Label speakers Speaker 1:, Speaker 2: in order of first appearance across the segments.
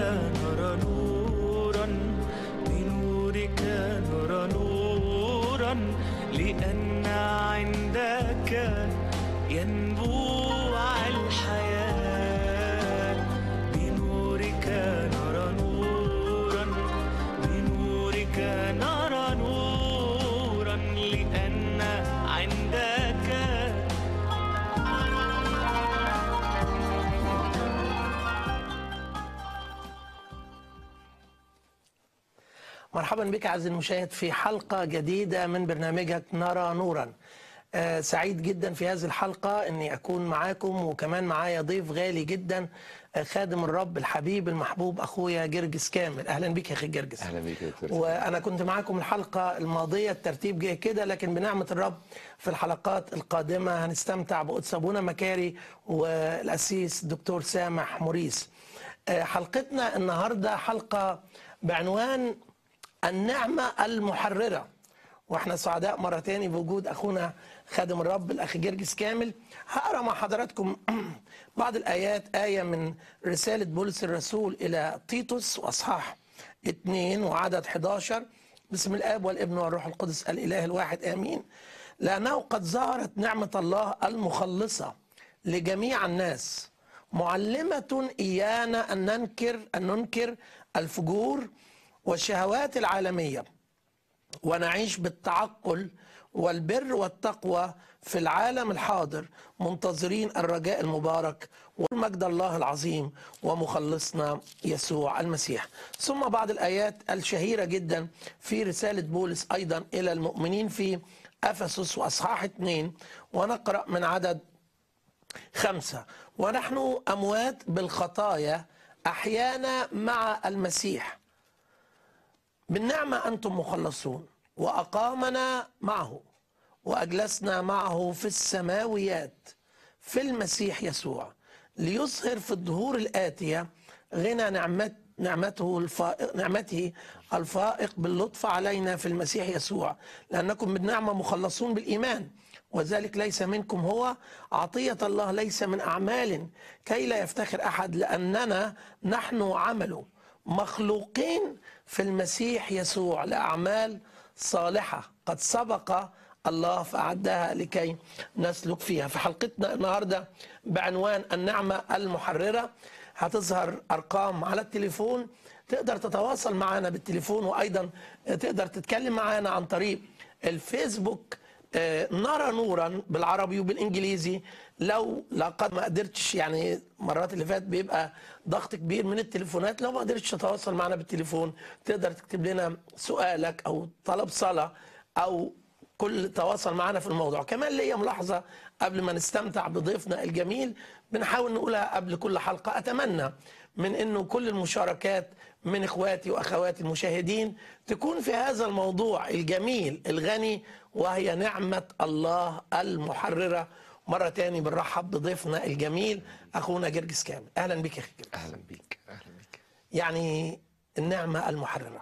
Speaker 1: نرى نورا بنورك نرى نورا لأن عندك ينبوع الحياة بنورك نرى نورا بنورك نرى نورا لأن عندك
Speaker 2: مرحبا بك عزيزي المشاهد في حلقة جديدة من برنامجك نرى نورا آه، سعيد جدا في هذه الحلقة اني اكون معاكم وكمان معايا ضيف غالي جدا آه، خادم الرب الحبيب المحبوب اخويا جرجس كامل اهلا بك يا اخي جرجس
Speaker 3: اهلا بيك يا دكتور
Speaker 2: وانا كنت معاكم الحلقه الماضيه الترتيب جه كده لكن بنعمه الرب في الحلقات القادمه هنستمتع بقدس ابونا مكاري والاسيس دكتور سامح موريس آه، حلقتنا النهارده حلقه بعنوان النعمه المحرره واحنا سعداء مره تاني بوجود اخونا خادم الرب الاخ جرجس كامل هقرا مع حضراتكم بعض الايات ايه من رساله بولس الرسول الى تيتوس واصحاح 2 وعدد 11 بسم الاب والابن والروح القدس الاله الواحد امين لانه قد ظهرت نعمه الله المخلصه لجميع الناس معلمه ايانا ان ننكر ان ننكر الفجور والشهوات العالميه ونعيش بالتعقل والبر والتقوى في العالم الحاضر منتظرين الرجاء المبارك والمجد الله العظيم ومخلصنا يسوع المسيح ثم بعض الآيات الشهيرة جدا في رسالة بولس أيضا إلى المؤمنين في أفسس وأصحاح 2 ونقرأ من عدد خمسة ونحن أموات بالخطايا أحيانا مع المسيح بالنعمة أنتم مخلصون وأقامنا معه وأجلسنا معه في السماويات في المسيح يسوع ليظهر في الظهور الآتية غنى نعمت نعمته الفائق نعمته الفائق باللطف علينا في المسيح يسوع لأنكم بالنعمة مخلصون بالإيمان وذلك ليس منكم هو عطية الله ليس من أعمال كي لا يفتخر أحد لأننا نحن عمله مخلوقين في المسيح يسوع لأعمال صالحة قد سبق الله فأعدها لكي نسلك فيها في حلقتنا النهاردة بعنوان النعمة المحررة هتظهر أرقام على التليفون تقدر تتواصل معنا بالتليفون وأيضا تقدر تتكلم معنا عن طريق الفيسبوك آه، نرى نورا بالعربي وبالانجليزي لو لقد ما قدرتش يعني المرات اللي فاتت بيبقى ضغط كبير من التليفونات لو ما قدرتش تتواصل معنا بالتليفون تقدر تكتب لنا سؤالك او طلب صلاه او كل تواصل معنا في الموضوع كمان ليا ملاحظه قبل ما نستمتع بضيفنا الجميل بنحاول نقولها قبل كل حلقه اتمنى من انه كل المشاركات من اخواتي واخواتي المشاهدين تكون في هذا الموضوع الجميل الغني وهي نعمه الله المحرره مره تاني بنرحب بضيفنا الجميل اخونا جرجس كامل اهلا بك يا اخي جرجس.
Speaker 3: اهلا بيك اهلا بيك
Speaker 2: يعني النعمه المحرره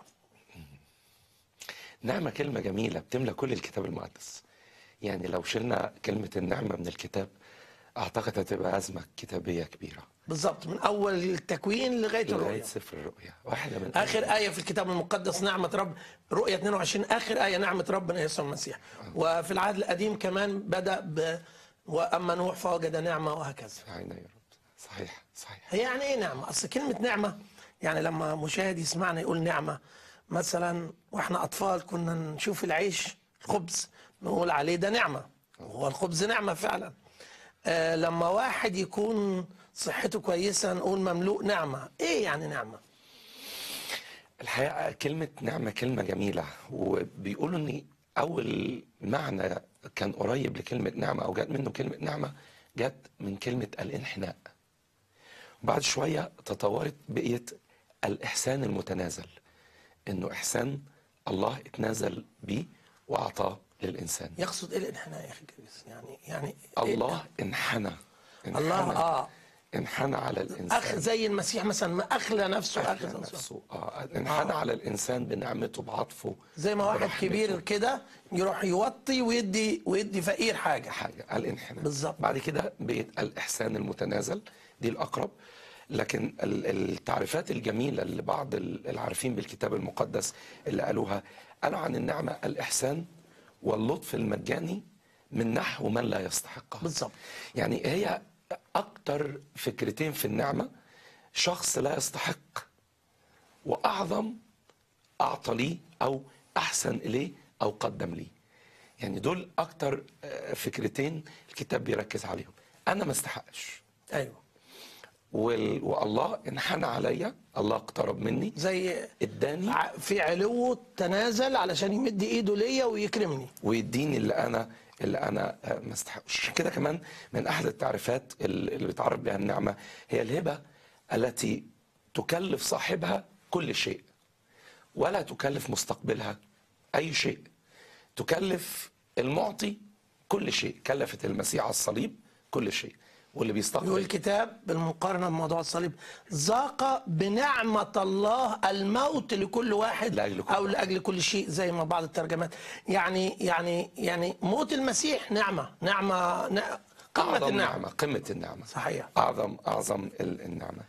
Speaker 3: نعمة كلمة جميلة بتملى كل الكتاب المقدس يعني لو شلنا كلمة النعمة من الكتاب أعتقد هتبقى أزمة كتابية كبيرة
Speaker 2: بالظبط من اول التكوين لغايه
Speaker 3: لغاية
Speaker 2: الرؤيه
Speaker 3: سفر الرؤيا واحدة من
Speaker 2: اخر ايه في الكتاب المقدس نعمه رب رؤيه 22 اخر ايه نعمه ربنا يسوع المسيح وفي العهد القديم كمان بدا ب واما نوح فوجد نعمه وهكذا
Speaker 3: عينا يا رب صحيح صحيح
Speaker 2: هي يعني ايه نعمه اصل كلمه نعمه يعني لما مشاهد يسمعنا يقول نعمه مثلا واحنا اطفال كنا نشوف العيش الخبز نقول عليه ده نعمه هو الخبز نعمه فعلا آه لما واحد يكون صحته كويسه نقول مملوء نعمه ايه يعني نعمه
Speaker 3: الحقيقة كلمة نعمة كلمة جميلة وبيقولوا إن أول معنى كان قريب لكلمة نعمة أو جت منه كلمة نعمة جت من كلمة الانحناء بعد شوية تطورت بقيت الإحسان المتنازل إنه إحسان الله اتنازل بيه وأعطاه للإنسان
Speaker 2: يقصد ايه الانحناء يا اخي جرجس يعني يعني إيه
Speaker 3: الله انحنى انحنى
Speaker 2: الله اه
Speaker 3: انحنى على الإنسان
Speaker 2: اخ زي المسيح مثلا ما اخلى نفسه اخذ
Speaker 3: أخلى
Speaker 2: نفسه
Speaker 3: نفسه آه. انحنى على الإنسان بنعمته بعطفه
Speaker 2: زي ما واحد
Speaker 3: برحمته.
Speaker 2: كبير كده يروح يوطي ويدي ويدي فقير حاجه
Speaker 3: حاجة الانحناء
Speaker 2: بالظبط.
Speaker 3: بعد كده بقت الإحسان المتنازل دي الأقرب لكن ال- التعريفات الجميله اللي بعض ال- العارفين بالكتاب المقدس اللي قالوها قالوا عن النعمه الاحسان واللطف المجاني من نحو من لا يستحقها
Speaker 2: بالظبط.
Speaker 3: يعني هي اكتر فكرتين في النعمه شخص لا يستحق واعظم اعطى لي او احسن اليه او قدم لي يعني دول اكتر آه، فكرتين الكتاب بيركز عليهم انا ما استحقش
Speaker 2: ايوه
Speaker 3: وال- والله انحنى عليا الله اقترب مني
Speaker 2: زي
Speaker 3: اداني
Speaker 2: ع- في علو تنازل علشان يمد ايده ليا ويكرمني
Speaker 3: ويديني اللي انا اللي انا آه، ما استحقش عشان كده كمان من احد التعريفات ال- اللي بتعرف بها النعمه هي الهبه التي تكلف صاحبها كل شيء ولا تكلف مستقبلها اي شيء تكلف المعطي كل شيء كلفت المسيح على الصليب كل شيء واللي
Speaker 2: يقول
Speaker 3: بيستقبل
Speaker 2: الكتاب بالمقارنه بموضوع الصليب ذاق بنعمه الله الموت لكل واحد
Speaker 3: لأجل كل
Speaker 2: او
Speaker 3: واحد.
Speaker 2: لاجل كل شيء زي ما بعض الترجمات يعني يعني يعني موت المسيح نعمه نعمه ن- قمه
Speaker 3: اعظم
Speaker 2: النعمه
Speaker 3: نعمه قمه النعمه
Speaker 2: صحيح
Speaker 3: اعظم اعظم ال- النعمه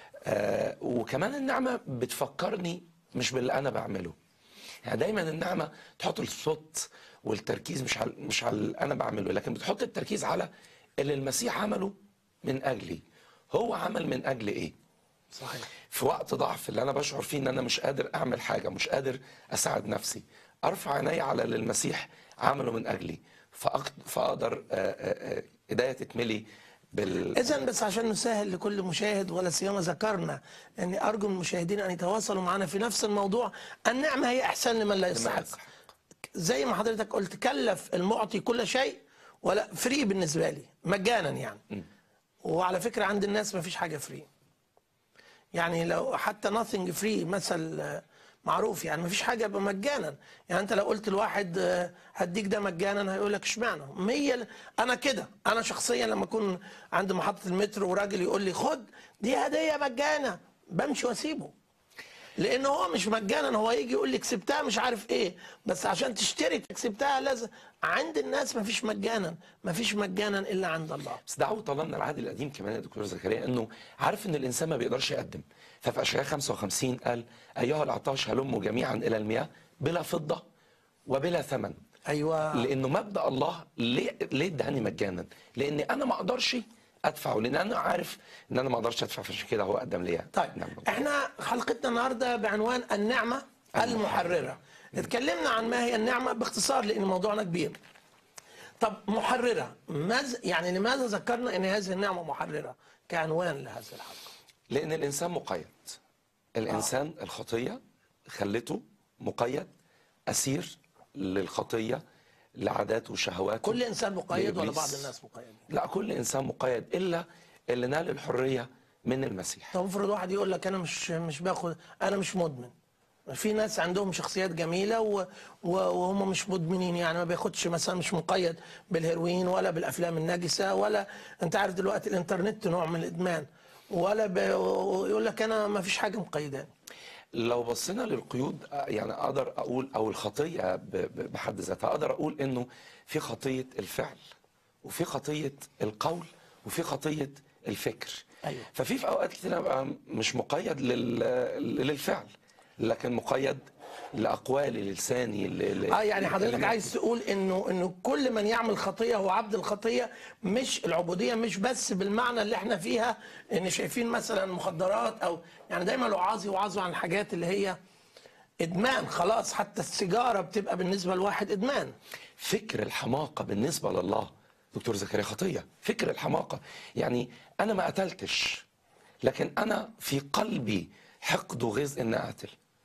Speaker 3: آه وكمان النعمه بتفكرني مش باللي انا بعمله يعني دايما النعمه تحط الصوت والتركيز مش على مش على اللي انا بعمله لكن بتحط التركيز على اللي المسيح عمله من اجلي هو عمل من اجل ايه
Speaker 2: صحيح
Speaker 3: في وقت ضعف اللي انا بشعر فيه ان انا مش قادر اعمل حاجه مش قادر اساعد نفسي ارفع عيني على اللي المسيح عمله من اجلي فأق- فاقدر آه، آه، آه، ايديا تتملي بال
Speaker 2: اذا بس عشان نسهل لكل مشاهد ولا سيما ذكرنا اني ارجو من المشاهدين ان يتواصلوا معنا في نفس الموضوع النعمه هي احسان لمن لا يستحق
Speaker 3: يستحق.
Speaker 2: زي ما حضرتك قلت كلف المعطي كل شيء ولا فري بالنسبه لي مجانا يعني وعلى فكره عند الناس ما فيش حاجه فري يعني لو حتى nothing free مثل آه، معروف يعني ما فيش حاجه مجانا يعني انت لو قلت لواحد آه، هديك ده مجانا هيقول لك اشمعنى مية انا كده انا شخصيا لما اكون عند محطه المترو وراجل يقول لي خد دي هديه مجانا بمشي واسيبه لان هو مش مجانا هو يجي يقول لي كسبتها مش عارف ايه بس عشان تشتري كسبتها لازم عند الناس ما فيش مجانا ما فيش مجانا الا عند الله
Speaker 3: بس دعوة الله من العهد القديم كمان يا دكتور زكريا انه عارف ان الانسان ما بيقدرش يقدم ففي اشعياء 55 قال ايها العطاش هلموا جميعا الى المياه بلا فضه وبلا ثمن
Speaker 2: ايوه
Speaker 3: لانه مبدا الله ليه ليه اداني مجانا؟ لان انا ما اقدرش ادفعه لان انا عارف ان انا ما اقدرش ادفع فعشان كده هو قدم لي
Speaker 2: طيب
Speaker 3: نعم.
Speaker 2: احنا حلقتنا النهارده بعنوان النعمه المحرره اتكلمنا عن ما هي النعمه باختصار لان موضوعنا كبير طب محرره ماذا يعني لماذا ذكرنا ان هذه النعمه محرره كعنوان لهذه الحلقه
Speaker 3: لان الانسان مقيد الانسان الخطيه خلته مقيد اسير للخطيه لعاداته وشهواته
Speaker 2: كل انسان مقيد ولا
Speaker 3: لإبليس.
Speaker 2: بعض الناس مقيدين
Speaker 3: لا كل انسان مقيد الا اللي نال الحريه من المسيح
Speaker 2: طب افرض واحد يقول لك انا مش مش باخد انا مش مدمن في ناس عندهم شخصيات جميله و... و... وهم مش مدمنين يعني ما بياخدش مثلا مش مقيد بالهيروين ولا بالافلام النجسه ولا انت عارف دلوقتي الانترنت نوع من الادمان ولا ب... يقول لك انا ما فيش حاجه مقيداني
Speaker 3: لو بصينا للقيود آه، يعني اقدر اقول او الخطيه ب- ب- بحد ذاتها اقدر اقول انه في خطيه الفعل وفي خطيه القول وفي خطيه الفكر
Speaker 2: أيوة.
Speaker 3: ففي في اوقات كتير ابقى مش مقيد لل- للفعل لكن مقيد لاقوالي للساني ل- ل-
Speaker 2: اه يعني حضرتك
Speaker 3: ل-
Speaker 2: عايز تقول انه انه كل من يعمل خطيه هو عبد الخطيه مش العبوديه مش بس بالمعنى اللي احنا فيها ان شايفين مثلا مخدرات او يعني دايما الوعاظ يوعظوا عن الحاجات اللي هي ادمان خلاص حتى السيجاره بتبقى بالنسبه لواحد ادمان
Speaker 3: فكر الحماقة بالنسبة لله دكتور زكريا خطية فكر الحماقة يعني أنا ما قتلتش لكن أنا في قلبي حقد وغيظ إن أقتل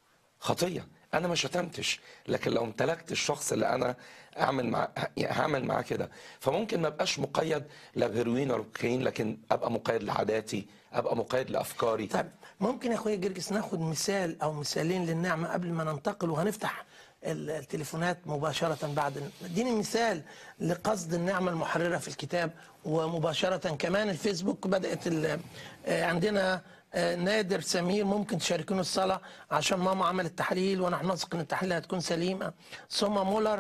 Speaker 3: خطية أنا ما شتمتش لكن لو امتلكت الشخص اللي أنا أعمل مع يعني هعمل معاه كده فممكن ما أبقاش مقيد لا بهيروين ولا كوكايين لكن أبقى مقيد لعاداتي أبقى مقيد لأفكاري
Speaker 2: طيب ممكن يا اخويا جرجس ناخد مثال او مثالين للنعمه قبل ما ننتقل وهنفتح ال- التليفونات مباشرة بعد اديني مثال لقصد النعمة المحررة في الكتاب ومباشرة كمان الفيسبوك بدأت ال- آه، عندنا آه، نادر سمير ممكن تشاركونه الصلاة عشان ماما عملت تحليل ونحن نثق ان التحليل هتكون سليمة ثم مولر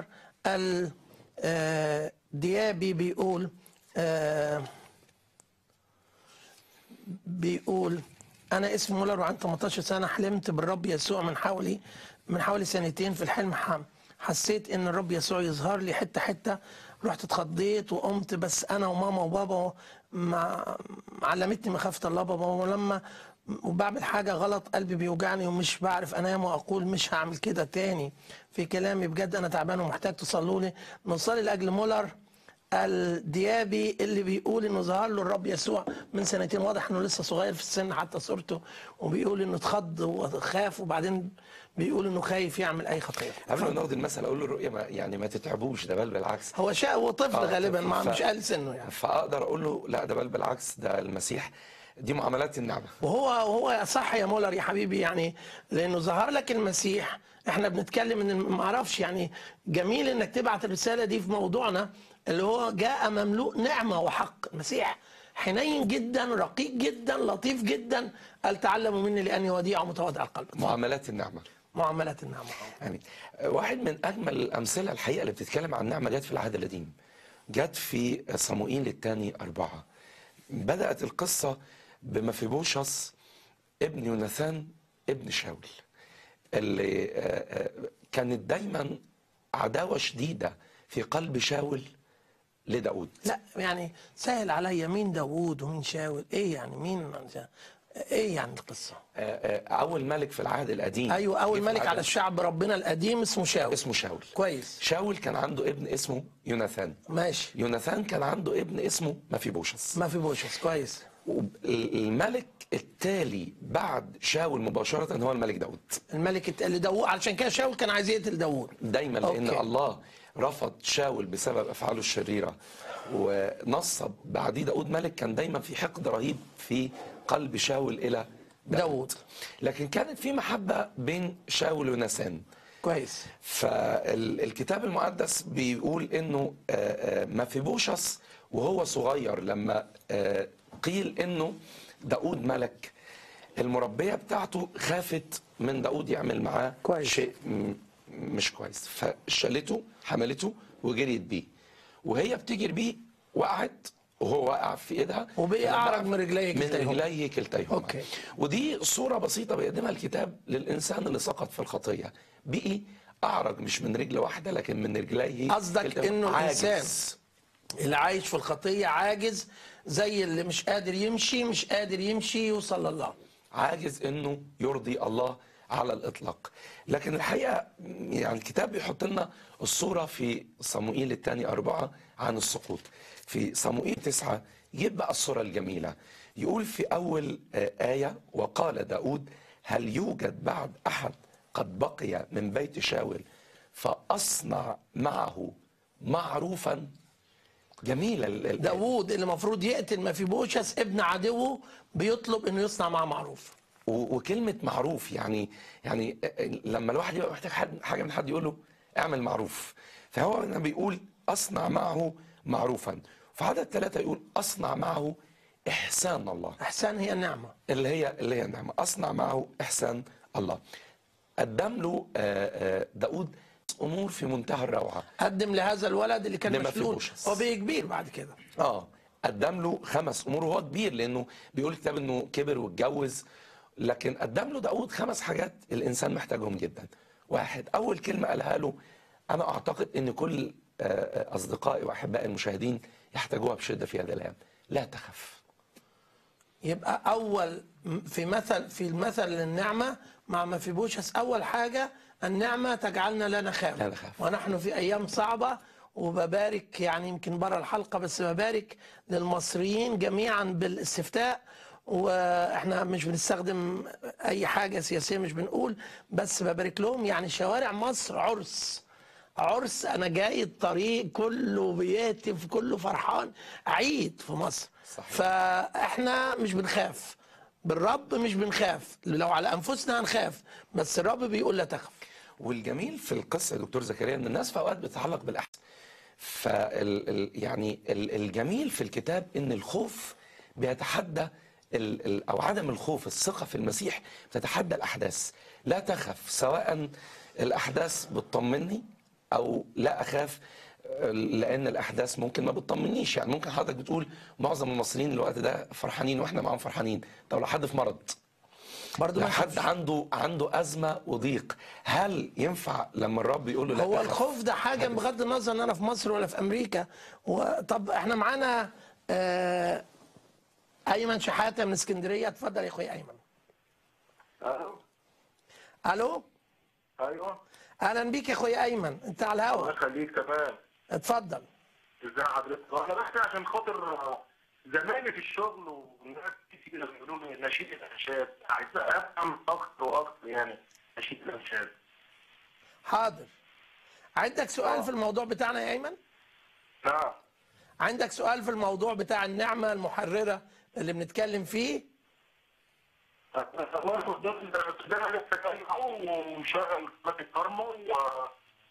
Speaker 2: الديابي بيقول آه، بيقول انا اسمي مولر وعندي 18 سنه حلمت بالرب يسوع من حوالي من حوالي سنتين في الحلم حام حسيت ان الرب يسوع يظهر لي حته حته رحت اتخضيت وقمت بس انا وماما وبابا ما علمتني مخافه الله بابا ولما وبعمل حاجه غلط قلبي بيوجعني ومش بعرف انام واقول مش هعمل كده تاني في كلامي بجد انا تعبان ومحتاج تصلوا لي نصلي لاجل مولر الديابي اللي بيقول انه ظهر له الرب يسوع من سنتين واضح انه لسه صغير في السن حتى صورته وبيقول انه اتخض وخاف وبعدين بيقول انه خايف يعمل اي خطيه
Speaker 3: قبل ما ناخد المثل اقول له الرؤيه ما يعني ما تتعبوش ده بل بالعكس
Speaker 2: هو شاء هو طفل
Speaker 3: آه،
Speaker 2: غالبا ما
Speaker 3: ف-
Speaker 2: مش قال سنه يعني
Speaker 3: فاقدر اقول له لا ده بل بالعكس ده المسيح دي معاملات النعمه
Speaker 2: وهو وهو صح يا مولر يا حبيبي يعني لانه ظهر لك المسيح احنا بنتكلم ان ما اعرفش يعني جميل انك تبعت الرساله دي في موضوعنا اللي هو جاء مملوء نعمه وحق المسيح حنين جدا رقيق جدا لطيف جدا قال تعلموا مني لاني وديع ومتواضع القلب
Speaker 3: معاملات النعمه
Speaker 2: معاملات النعمه
Speaker 3: امين واحد من اجمل الامثله الحقيقه اللي بتتكلم عن النعمه جت في العهد القديم جت في صموئيل الثاني أربعة بدأت القصة بمفيبوشس ابن يوناثان ابن شاول اللي آه، آه، كانت دايما عداوة شديدة في قلب شاول لداود
Speaker 2: لا يعني سهل عليا مين داوود ومين شاول ايه يعني مين ايه يعني القصه
Speaker 3: آه، آه، أول ملك في العهد القديم
Speaker 2: ايوه اول
Speaker 3: جه في
Speaker 2: ملك
Speaker 3: العهد
Speaker 2: على الشعب ربنا القديم اسمه شاول
Speaker 3: اسمه شاول
Speaker 2: كويس
Speaker 3: شاول كان عنده ابن اسمه يوناثان
Speaker 2: ماشي
Speaker 3: يوناثان كان عنده ابن اسمه مفيبوشس
Speaker 2: ما في بوشس كويس
Speaker 3: الملك التالي بعد شاول مباشرة هو الملك داود
Speaker 2: الملك الت- اللي داوود علشان كده شاول كان عايز يقتل داوود
Speaker 3: دايما لأن
Speaker 2: أوكي.
Speaker 3: الله رفض شاول بسبب أفعاله الشريرة ونصب بعديه داود ملك كان دايما في حقد رهيب في قلب شاول إلى
Speaker 2: داود
Speaker 3: لكن كانت في محبة بين شاول ونسان
Speaker 2: كويس
Speaker 3: فالكتاب المقدس بيقول انه آه، آه، مفيبوشس وهو صغير لما آه، قيل انه داود ملك المربيه بتاعته خافت من داود يعمل معاه
Speaker 2: كويس.
Speaker 3: شيء م- مش كويس فشالته حملته وجريت بيه وهي بتجري بيه وقعت وهو وقع في ايدها
Speaker 2: وبقي أعرج من رجليه
Speaker 3: من
Speaker 2: كلتيهما.
Speaker 3: رجليه كلتيهما
Speaker 2: أوكي.
Speaker 3: ودي صورة بسيطة بيقدمها الكتاب للإنسان اللي سقط في الخطية بقي أعرج مش من رجل واحدة لكن من رجليه
Speaker 2: قصدك
Speaker 3: كلتيهما.
Speaker 2: إنه
Speaker 3: عاجز.
Speaker 2: الإنسان اللي عايش في الخطيه عاجز زي اللي مش قادر يمشي مش قادر يمشي يوصل لله
Speaker 3: عاجز إنه يرضي الله على الإطلاق لكن الحقيقة يعني الكتاب بيحط لنا الصورة في صموئيل الثاني أربعة عن السقوط في صموئيل تسعة يجيب بقى الصورة الجميلة يقول في أول آه، آية وقال داود هل يوجد بعد أحد قد بقي من بيت شاول فأصنع معه معروفا جميلة ال- ال-
Speaker 2: داوود اللي المفروض يقتل ما في بوشس ابن عدوه بيطلب انه يصنع معاه معروف
Speaker 3: و- وكلمة معروف يعني يعني لما الواحد يبقى محتاج حد حاجة من حد يقول له اعمل معروف فهو هنا بيقول أصنع معه معروفا في عدد ثلاثة يقول أصنع معه إحسان الله
Speaker 2: احسان هي النعمه
Speaker 3: اللي هي اللي هي النعمة أصنع معه إحسان الله قدم له آه، آه، داود أمور في منتهى الروعة
Speaker 2: قدم لهذا الولد اللي كان
Speaker 3: لما
Speaker 2: مشلول
Speaker 3: فيبوشس.
Speaker 2: هو بقي كبير بعد كده
Speaker 3: اه قدم له خمس امور وهو كبير لانه بيقول الكتاب انه كبر واتجوز لكن قدم له داود خمس حاجات الانسان محتاجهم جدا واحد اول كلمه قالها له انا اعتقد ان كل آه، آه، اصدقائي واحبائي المشاهدين يحتاجوها بشده في هذا الايام لا تخف
Speaker 2: يبقى اول في مثل في المثل للنعمه مع ما في بوشس اول حاجه النعمه تجعلنا لا نخاف
Speaker 3: لا نخاف.
Speaker 2: ونحن في ايام صعبه وببارك يعني يمكن بره الحلقه بس ببارك للمصريين جميعا بالاستفتاء واحنا مش بنستخدم اي حاجه سياسيه مش بنقول بس ببارك لهم يعني شوارع مصر عرس عرس انا جاي الطريق كله بيهتف كله فرحان عيد في مصر
Speaker 3: صحيح.
Speaker 2: فاحنا مش بنخاف بالرب مش بنخاف لو على انفسنا هنخاف بس الرب بيقول لا تخف
Speaker 3: والجميل في القصه يا دكتور زكريا ان الناس في اوقات بتتعلق بالاحسان فال ال- يعني ال- الجميل في الكتاب ان الخوف بيتحدى ال ال او عدم الخوف الثقه في المسيح بتتحدى الاحداث لا تخف سواء الاحداث بتطمني او لا اخاف لان الاحداث ممكن ما بتطمنيش يعني ممكن حضرتك بتقول معظم المصريين الوقت ده فرحانين واحنا معاهم فرحانين طب لو حد في مرض
Speaker 2: برضو
Speaker 3: لو
Speaker 2: ما
Speaker 3: حد
Speaker 2: نخافش.
Speaker 3: عنده عنده ازمه وضيق هل ينفع لما الرب يقول له لا
Speaker 2: هو
Speaker 3: تخف؟
Speaker 2: الخوف ده حاجه بغض النظر ان انا في مصر ولا في امريكا و- طب احنا معانا آه، ايمن شحاته من اسكندريه اتفضل يا اخويا ايمن
Speaker 4: ألو
Speaker 2: الو
Speaker 4: ايوه
Speaker 2: اهلا بيك يا اخويا ايمن انت على
Speaker 4: الله
Speaker 2: الهوا
Speaker 4: يخليك تمام
Speaker 2: اتفضل
Speaker 4: ازي حضرتك انا بس عشان خاطر آه، زمايلي في الشغل والناس كتير بيقولوا لي نشيد الانشاد عايز افهم اكتر واكتر يعني نشيد الانشاد
Speaker 2: حاضر عندك سؤال في الموضوع بتاعنا يا ايمن
Speaker 4: نعم
Speaker 2: عندك سؤال في الموضوع بتاع النعمه المحرره اللي بنتكلم فيه
Speaker 4: الله ده ده انا لسه جاي أهو ومشغل قناه الكارما و-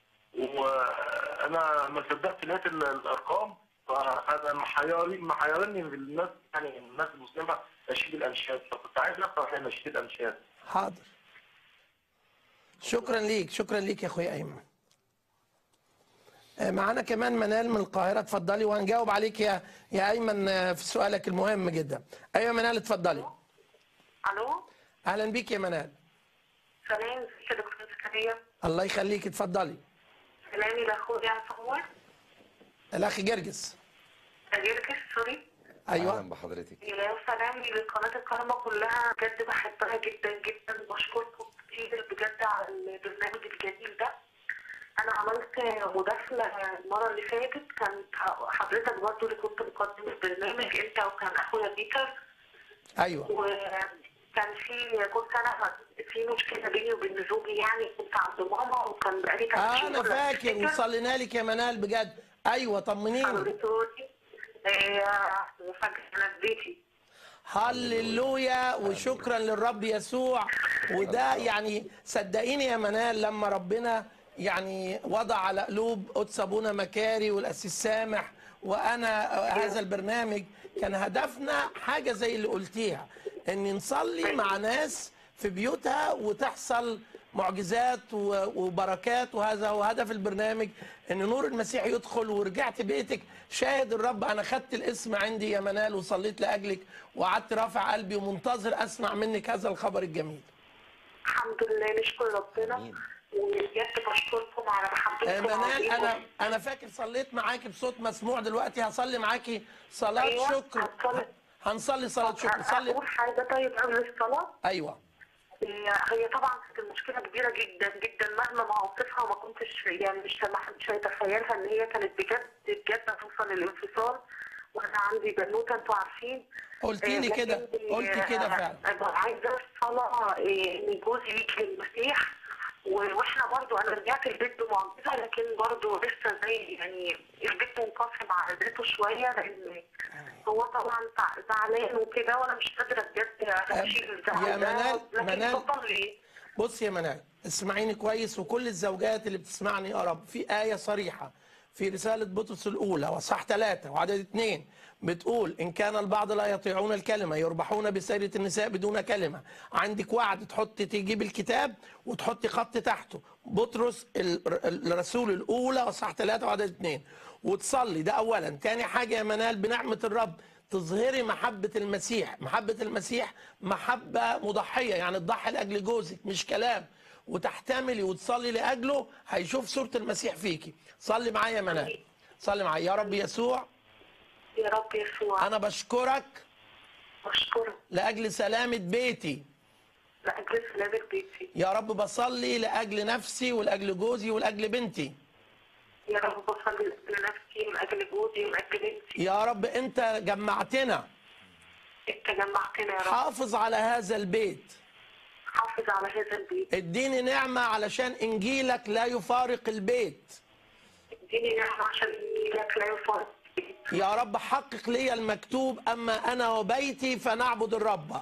Speaker 4: وانا ما صدقت لقيت ال- الارقام فانا محيرني محيرني بالناس يعني الناس المسلمه نشيد الانشاد فكنت عايز افهم يعني نشيد الانشاد
Speaker 2: حاضر شكرا ليك شكرا ليك يا اخويا ايمن آه، معانا كمان منال من القاهره اتفضلي وهنجاوب عليك يا يا ايمن آه، في سؤالك المهم جدا ايوه منال اتفضلي
Speaker 5: الو
Speaker 2: اهلا بيك يا منال
Speaker 5: سلام ازيك يا دكتور زكريا
Speaker 2: الله يخليك اتفضلي
Speaker 5: سلامي لاخويا صور
Speaker 2: الاخ جرجس
Speaker 5: جرجس سوري
Speaker 2: ايوه
Speaker 3: اهلا بحضرتك
Speaker 5: يا سلامي لقناة الكرامة كلها بجد بحبها جدا جدا بشكركم كتير بجد على البرنامج الجميل ده انا عملت مداخلة المرة اللي فاتت كانت حضرتك برضو اللي كنت مقدم البرنامج انت وكان اخويا بيتر
Speaker 2: ايوه
Speaker 5: وكان في كنت انا في مشكلة بيني وبين زوجي يعني كنت عند ماما وكان بقالي ثلاث
Speaker 2: آه
Speaker 5: شهور
Speaker 2: انا فاكر
Speaker 5: أفتكر.
Speaker 2: وصلينا لك يا منال بجد ايوه طمنيني
Speaker 5: حضرتك فجأة نزيتي
Speaker 2: هللويا وشكرا للرب يسوع وده يعني صدقيني يا منال لما ربنا يعني وضع على قلوب قدس ابونا مكاري والاسيس سامح وانا هذا البرنامج كان هدفنا حاجه زي اللي قلتيها ان نصلي مع ناس في بيوتها وتحصل معجزات و- وبركات وهذا هو هدف البرنامج ان نور المسيح يدخل ورجعت بيتك شاهد الرب انا خدت الاسم عندي يا منال وصليت لاجلك وقعدت رافع قلبي ومنتظر اسمع منك هذا الخبر الجميل
Speaker 5: الحمد لله نشكر ربنا
Speaker 3: آمين.
Speaker 5: وبجد بشكركم على
Speaker 2: آه،
Speaker 5: محبتكم
Speaker 2: منال
Speaker 5: عظيمة.
Speaker 2: انا انا فاكر صليت معاكي بصوت مسموع دلوقتي هصلي معاكي صلاه
Speaker 5: أيوة،
Speaker 2: شكر
Speaker 5: هتصلي.
Speaker 2: هنصلي صلاه شكر صلي
Speaker 5: اقول حاجه طيب قبل الصلاه
Speaker 2: ايوه
Speaker 5: هي هي طبعا كانت المشكله كبيره جدا جدا مهما ما اوصفها ما كنتش يعني مش مش هيتخيلها ان هي كانت بجد بجد هتوصل للانفصال وانا عندي بنوته انتوا عارفين
Speaker 2: قلتي لي
Speaker 5: آه،
Speaker 2: كده
Speaker 5: لكن،
Speaker 2: قلتي كده
Speaker 5: آه،
Speaker 2: فعلا
Speaker 5: أنا عايزه الصلاه آه، ان جوزي يجي للمسيح و- واحنا برضو انا رجعت البيت بمعجزه لكن برضو لسه زي يعني البيت منقسم على ذاته شويه لان هو طبعا زع- زعلان وكده وانا مش قادره بجد اشيل الزعل
Speaker 2: يا
Speaker 5: ده،
Speaker 2: منال-
Speaker 5: لكن
Speaker 2: منال-
Speaker 5: بصلي
Speaker 2: بص يا منال اسمعيني كويس وكل الزوجات اللي بتسمعني يا رب في آية صريحة في رسالة بطرس الأولى وصح ثلاثة وعدد اثنين بتقول إن كان البعض لا يطيعون الكلمة يربحون بسيرة النساء بدون كلمة عندك وعد تحط تجيب الكتاب وتحطي خط تحته بطرس ال- ال- الرسول الأولى وصح ثلاثة وعدد اثنين وتصلي ده أولا تاني حاجة يا منال بنعمة الرب تظهري محبة المسيح محبة المسيح محبة مضحية يعني تضحي لأجل جوزك مش كلام وتحتملي وتصلي لأجله هيشوف صورة المسيح فيكي صلي معايا يا منال صلي معايا يا رب يسوع
Speaker 5: يا رب يسوع
Speaker 2: أنا بشكرك
Speaker 5: بشكرك
Speaker 2: لأجل سلامة بيتي
Speaker 5: لاجل سلامه بيتي
Speaker 2: يا رب بصلي لأجل نفسي ولأجل جوزي ولأجل بنتي
Speaker 5: يا رب بصلي لنفسي من اجل جوزي ومن اجل بنتي
Speaker 2: يا رب أنت جمعتنا
Speaker 5: انت جمعتنا يا رب
Speaker 2: حافظ على هذا البيت
Speaker 5: حافظ على هذا البيت
Speaker 2: اديني نعمة علشان إنجيلك لا يفارق البيت
Speaker 5: اديني نعمه عشان انجيلك لا يفارق البيت
Speaker 2: يا رب حقق لي المكتوب أما أنا وبيتي فنعبد الرب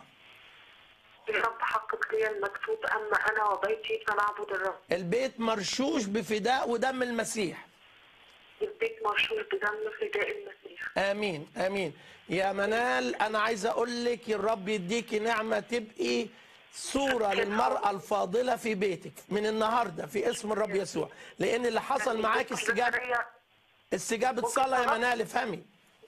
Speaker 5: يا رب حقق لي المكتوب اما انا وبيتي فنعبد الرب
Speaker 2: البيت مرشوش بفداء ودم المسيح
Speaker 5: البيت مرشوش بدم فداء المسيح
Speaker 2: آمين آمين يا منال أنا عايز أقول لك الرب يديكي نعمة تبقي صورة للمرأة الفاضلة في بيتك من النهاردة في اسم الرب يسوع لأن اللي حصل معاك استجابة
Speaker 5: زكريا
Speaker 2: استجابه صلاه يا منال افهمي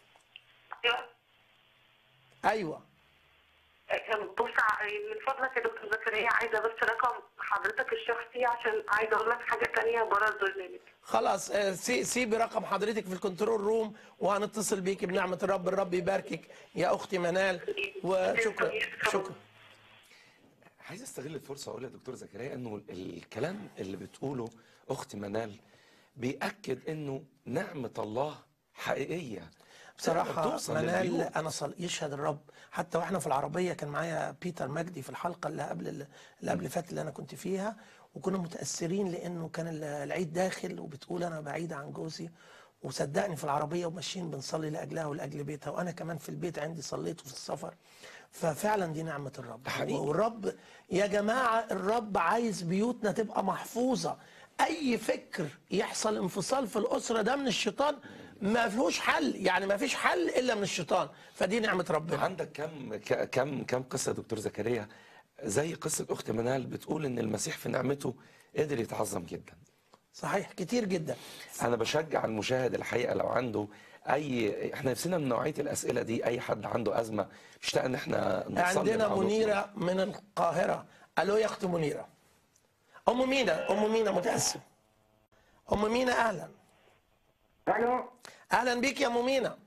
Speaker 2: ايوه
Speaker 5: بص ع- من فضلك يا دكتور زكريا عايزه بس رقم حضرتك الشخصي عشان عايزه اقول لك حاجه تانية بره البرنامج
Speaker 2: خلاص آه، سي- سيبي رقم حضرتك في الكنترول روم وهنتصل بيكي بنعمه الرب الرب يباركك يا اختي منال وشكرا شكرا
Speaker 3: عايز استغل الفرصه واقول لدكتور زكريا انه الكلام اللي بتقوله اختي منال بياكد انه نعمه الله حقيقيه
Speaker 2: بصراحة
Speaker 3: توصل
Speaker 2: منال
Speaker 3: للبيوت.
Speaker 2: أنا صل... يشهد الرب حتى وإحنا في العربية كان معايا بيتر مجدي في الحلقة اللي قبل اللي قبل فات اللي أنا كنت فيها وكنا متأثرين لأنه كان ال- العيد داخل وبتقول أنا بعيدة عن جوزي وصدقني في العربية وماشيين بنصلي لأجلها ولأجل بيتها وأنا كمان في البيت عندي صليت في السفر ففعلا دي نعمة الرب
Speaker 3: ده حقيقي.
Speaker 2: والرب يا جماعة الرب عايز بيوتنا تبقى محفوظة أي فكر يحصل انفصال في الأسرة ده من الشيطان ما فيهوش حل يعني ما فيش حل إلا من الشيطان فدي نعمة ربنا
Speaker 3: عندك كم ك- كم كم قصه دكتور زكريا زي قصه اخت منال بتقول ان المسيح في نعمته قدر يتعظم جدا
Speaker 2: صحيح كتير جدا
Speaker 3: انا بشجع المشاهد الحقيقه لو عنده اي احنا نفسنا من نوعيه الاسئله دي اي حد عنده ازمه مشتاق ان احنا نصلي
Speaker 2: عندنا
Speaker 3: مع
Speaker 2: منيرة من القاهرة ألو يا أخت منيرة أم مينا أم مينا متأسف أم مينا أهلا
Speaker 6: الو
Speaker 2: أهلا بيك يا أم مينا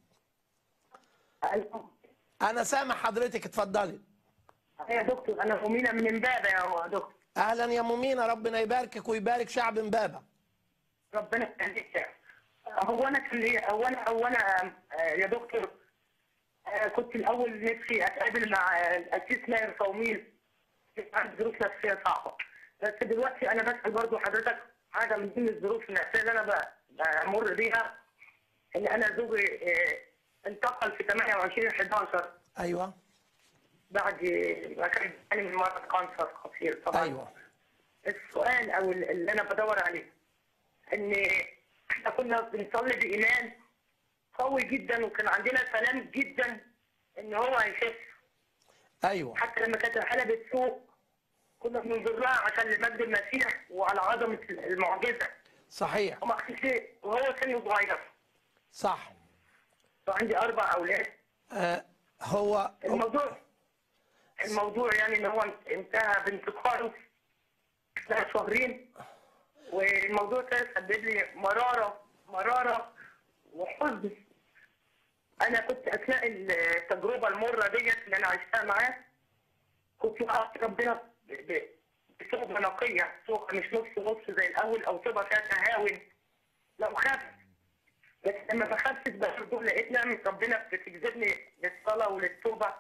Speaker 6: الو
Speaker 2: أنا سامع حضرتك اتفضلي
Speaker 6: يا دكتور انا امينه من امبابه يا دكتور
Speaker 2: أهلا يا أم مينا ربنا يباركك ويبارك شعب امبابة
Speaker 6: ربنا يخليك هو انا كان ليا هو انا هو انا آه، يا دكتور آه، كنت الاول نفسي اتقابل مع آه، الاسيس ماهر صوميل عندي ظروف نفسيه صعبه بس دلوقتي انا بسال برضو حضرتك حاجه من ضمن الظروف النفسيه اللي انا ب- بمر بيها ان انا زوجي آه، انتقل في 28 11
Speaker 2: أيوه
Speaker 6: بعد ما كان بيعاني من مرض كانسر خطير طبعا
Speaker 2: أيوه
Speaker 6: السؤال او اللي انا بدور عليه ان احنا كنا بنصلي بايمان قوي جدا وكان عندنا سلام جدا ان هو هيخف
Speaker 2: أيوه
Speaker 6: حتى لما كانت الحاله بتسوء كنا بننظر لها عشان لمجد المسيح وعلى عظمه المعجزه
Speaker 2: صحيح
Speaker 6: وما كانش وهو سنه صغير
Speaker 2: صح
Speaker 6: وعندي اربع اولاد
Speaker 2: آه هو
Speaker 6: الموضوع الموضوع يعني ان هو انتهى بانتقاله بعد شهرين والموضوع ده سبب لي مراره مراره وحزن انا كنت اثناء التجربه المره ديت اللي انا عشتها معاه كنت وقفت ربنا ب- ب- بتوبه نقيه توبه مش نص نص زي الاول او توبه فيها تهاون لو خفت بس لما بخفت برضه لقيت نعمة ربنا بتجذبني للصلاة وللتوبة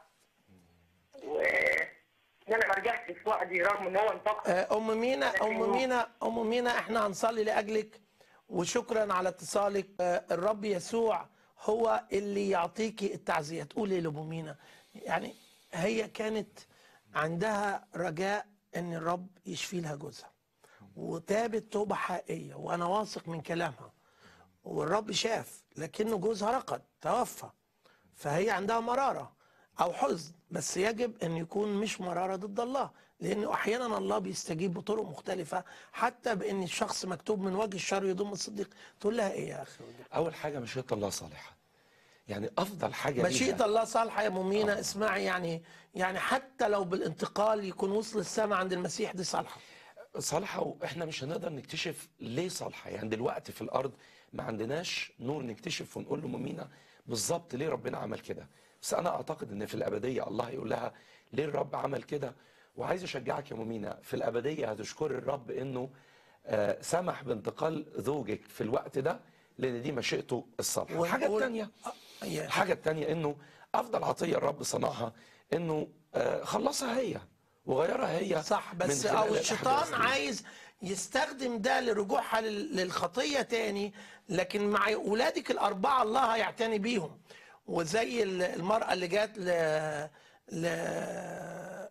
Speaker 6: و إن انا ما رجعتش في وعدي رغم ان هو انتقل
Speaker 2: آه، ام مينا
Speaker 6: لكن
Speaker 2: ام
Speaker 6: هو-
Speaker 2: مينا ام مينا احنا هنصلي لاجلك وشكرا على اتصالك آه، الرب يسوع هو اللي يعطيكي التعزيه تقول ايه لام مينا يعني هي كانت عندها رجاء ان الرب يشفي لها جوزها وتابت توبه حقيقيه وانا واثق من كلامها والرب شاف لكنه جوزها رقد توفى فهي عندها مرارة أو حزن بس يجب أن يكون مش مرارة ضد الله لأنه أحيانا الله بيستجيب بطرق مختلفة حتى بأن الشخص مكتوب من وجه الشر يضم الصديق تقول لها إيه يا أخي
Speaker 3: اول حاجه مشيئه الله صالحه يعني افضل حاجه
Speaker 2: مشيئة
Speaker 3: ليها
Speaker 2: الله صالحة يا مؤمنة اسمعي يعني يعني حتى لو بالانتقال يكون وصل السماء عند المسيح دي صالحة
Speaker 3: صالحه واحنا مش هنقدر نكتشف ليه صالحه يعني دلوقتي في الارض ما عندناش نور نكتشف ونقول له مؤمنه بالظبط ليه ربنا عمل كده بس انا اعتقد ان في الابديه الله يقول لها ليه الرب عمل كده وعايز اشجعك يا مؤمنه في الابديه هتشكر الرب انه آه، سمح بانتقال زوجك في الوقت ده لان دي مشيئته الصالحه الحاجه
Speaker 2: ونقول-
Speaker 3: الثانيه
Speaker 2: آه، يا-
Speaker 3: الحاجه الثانيه انه افضل عطيه الرب صنعها انه آه، خلصها هي وغيرها هي
Speaker 2: صح
Speaker 3: من
Speaker 2: بس
Speaker 3: خلال
Speaker 2: او
Speaker 3: الأحداث
Speaker 2: الشيطان
Speaker 3: دي.
Speaker 2: عايز يستخدم ده لرجوعها لل- للخطيه تاني لكن مع اولادك الاربعه الله هيعتني بيهم وزي ال- المراه اللي جات ل... ل...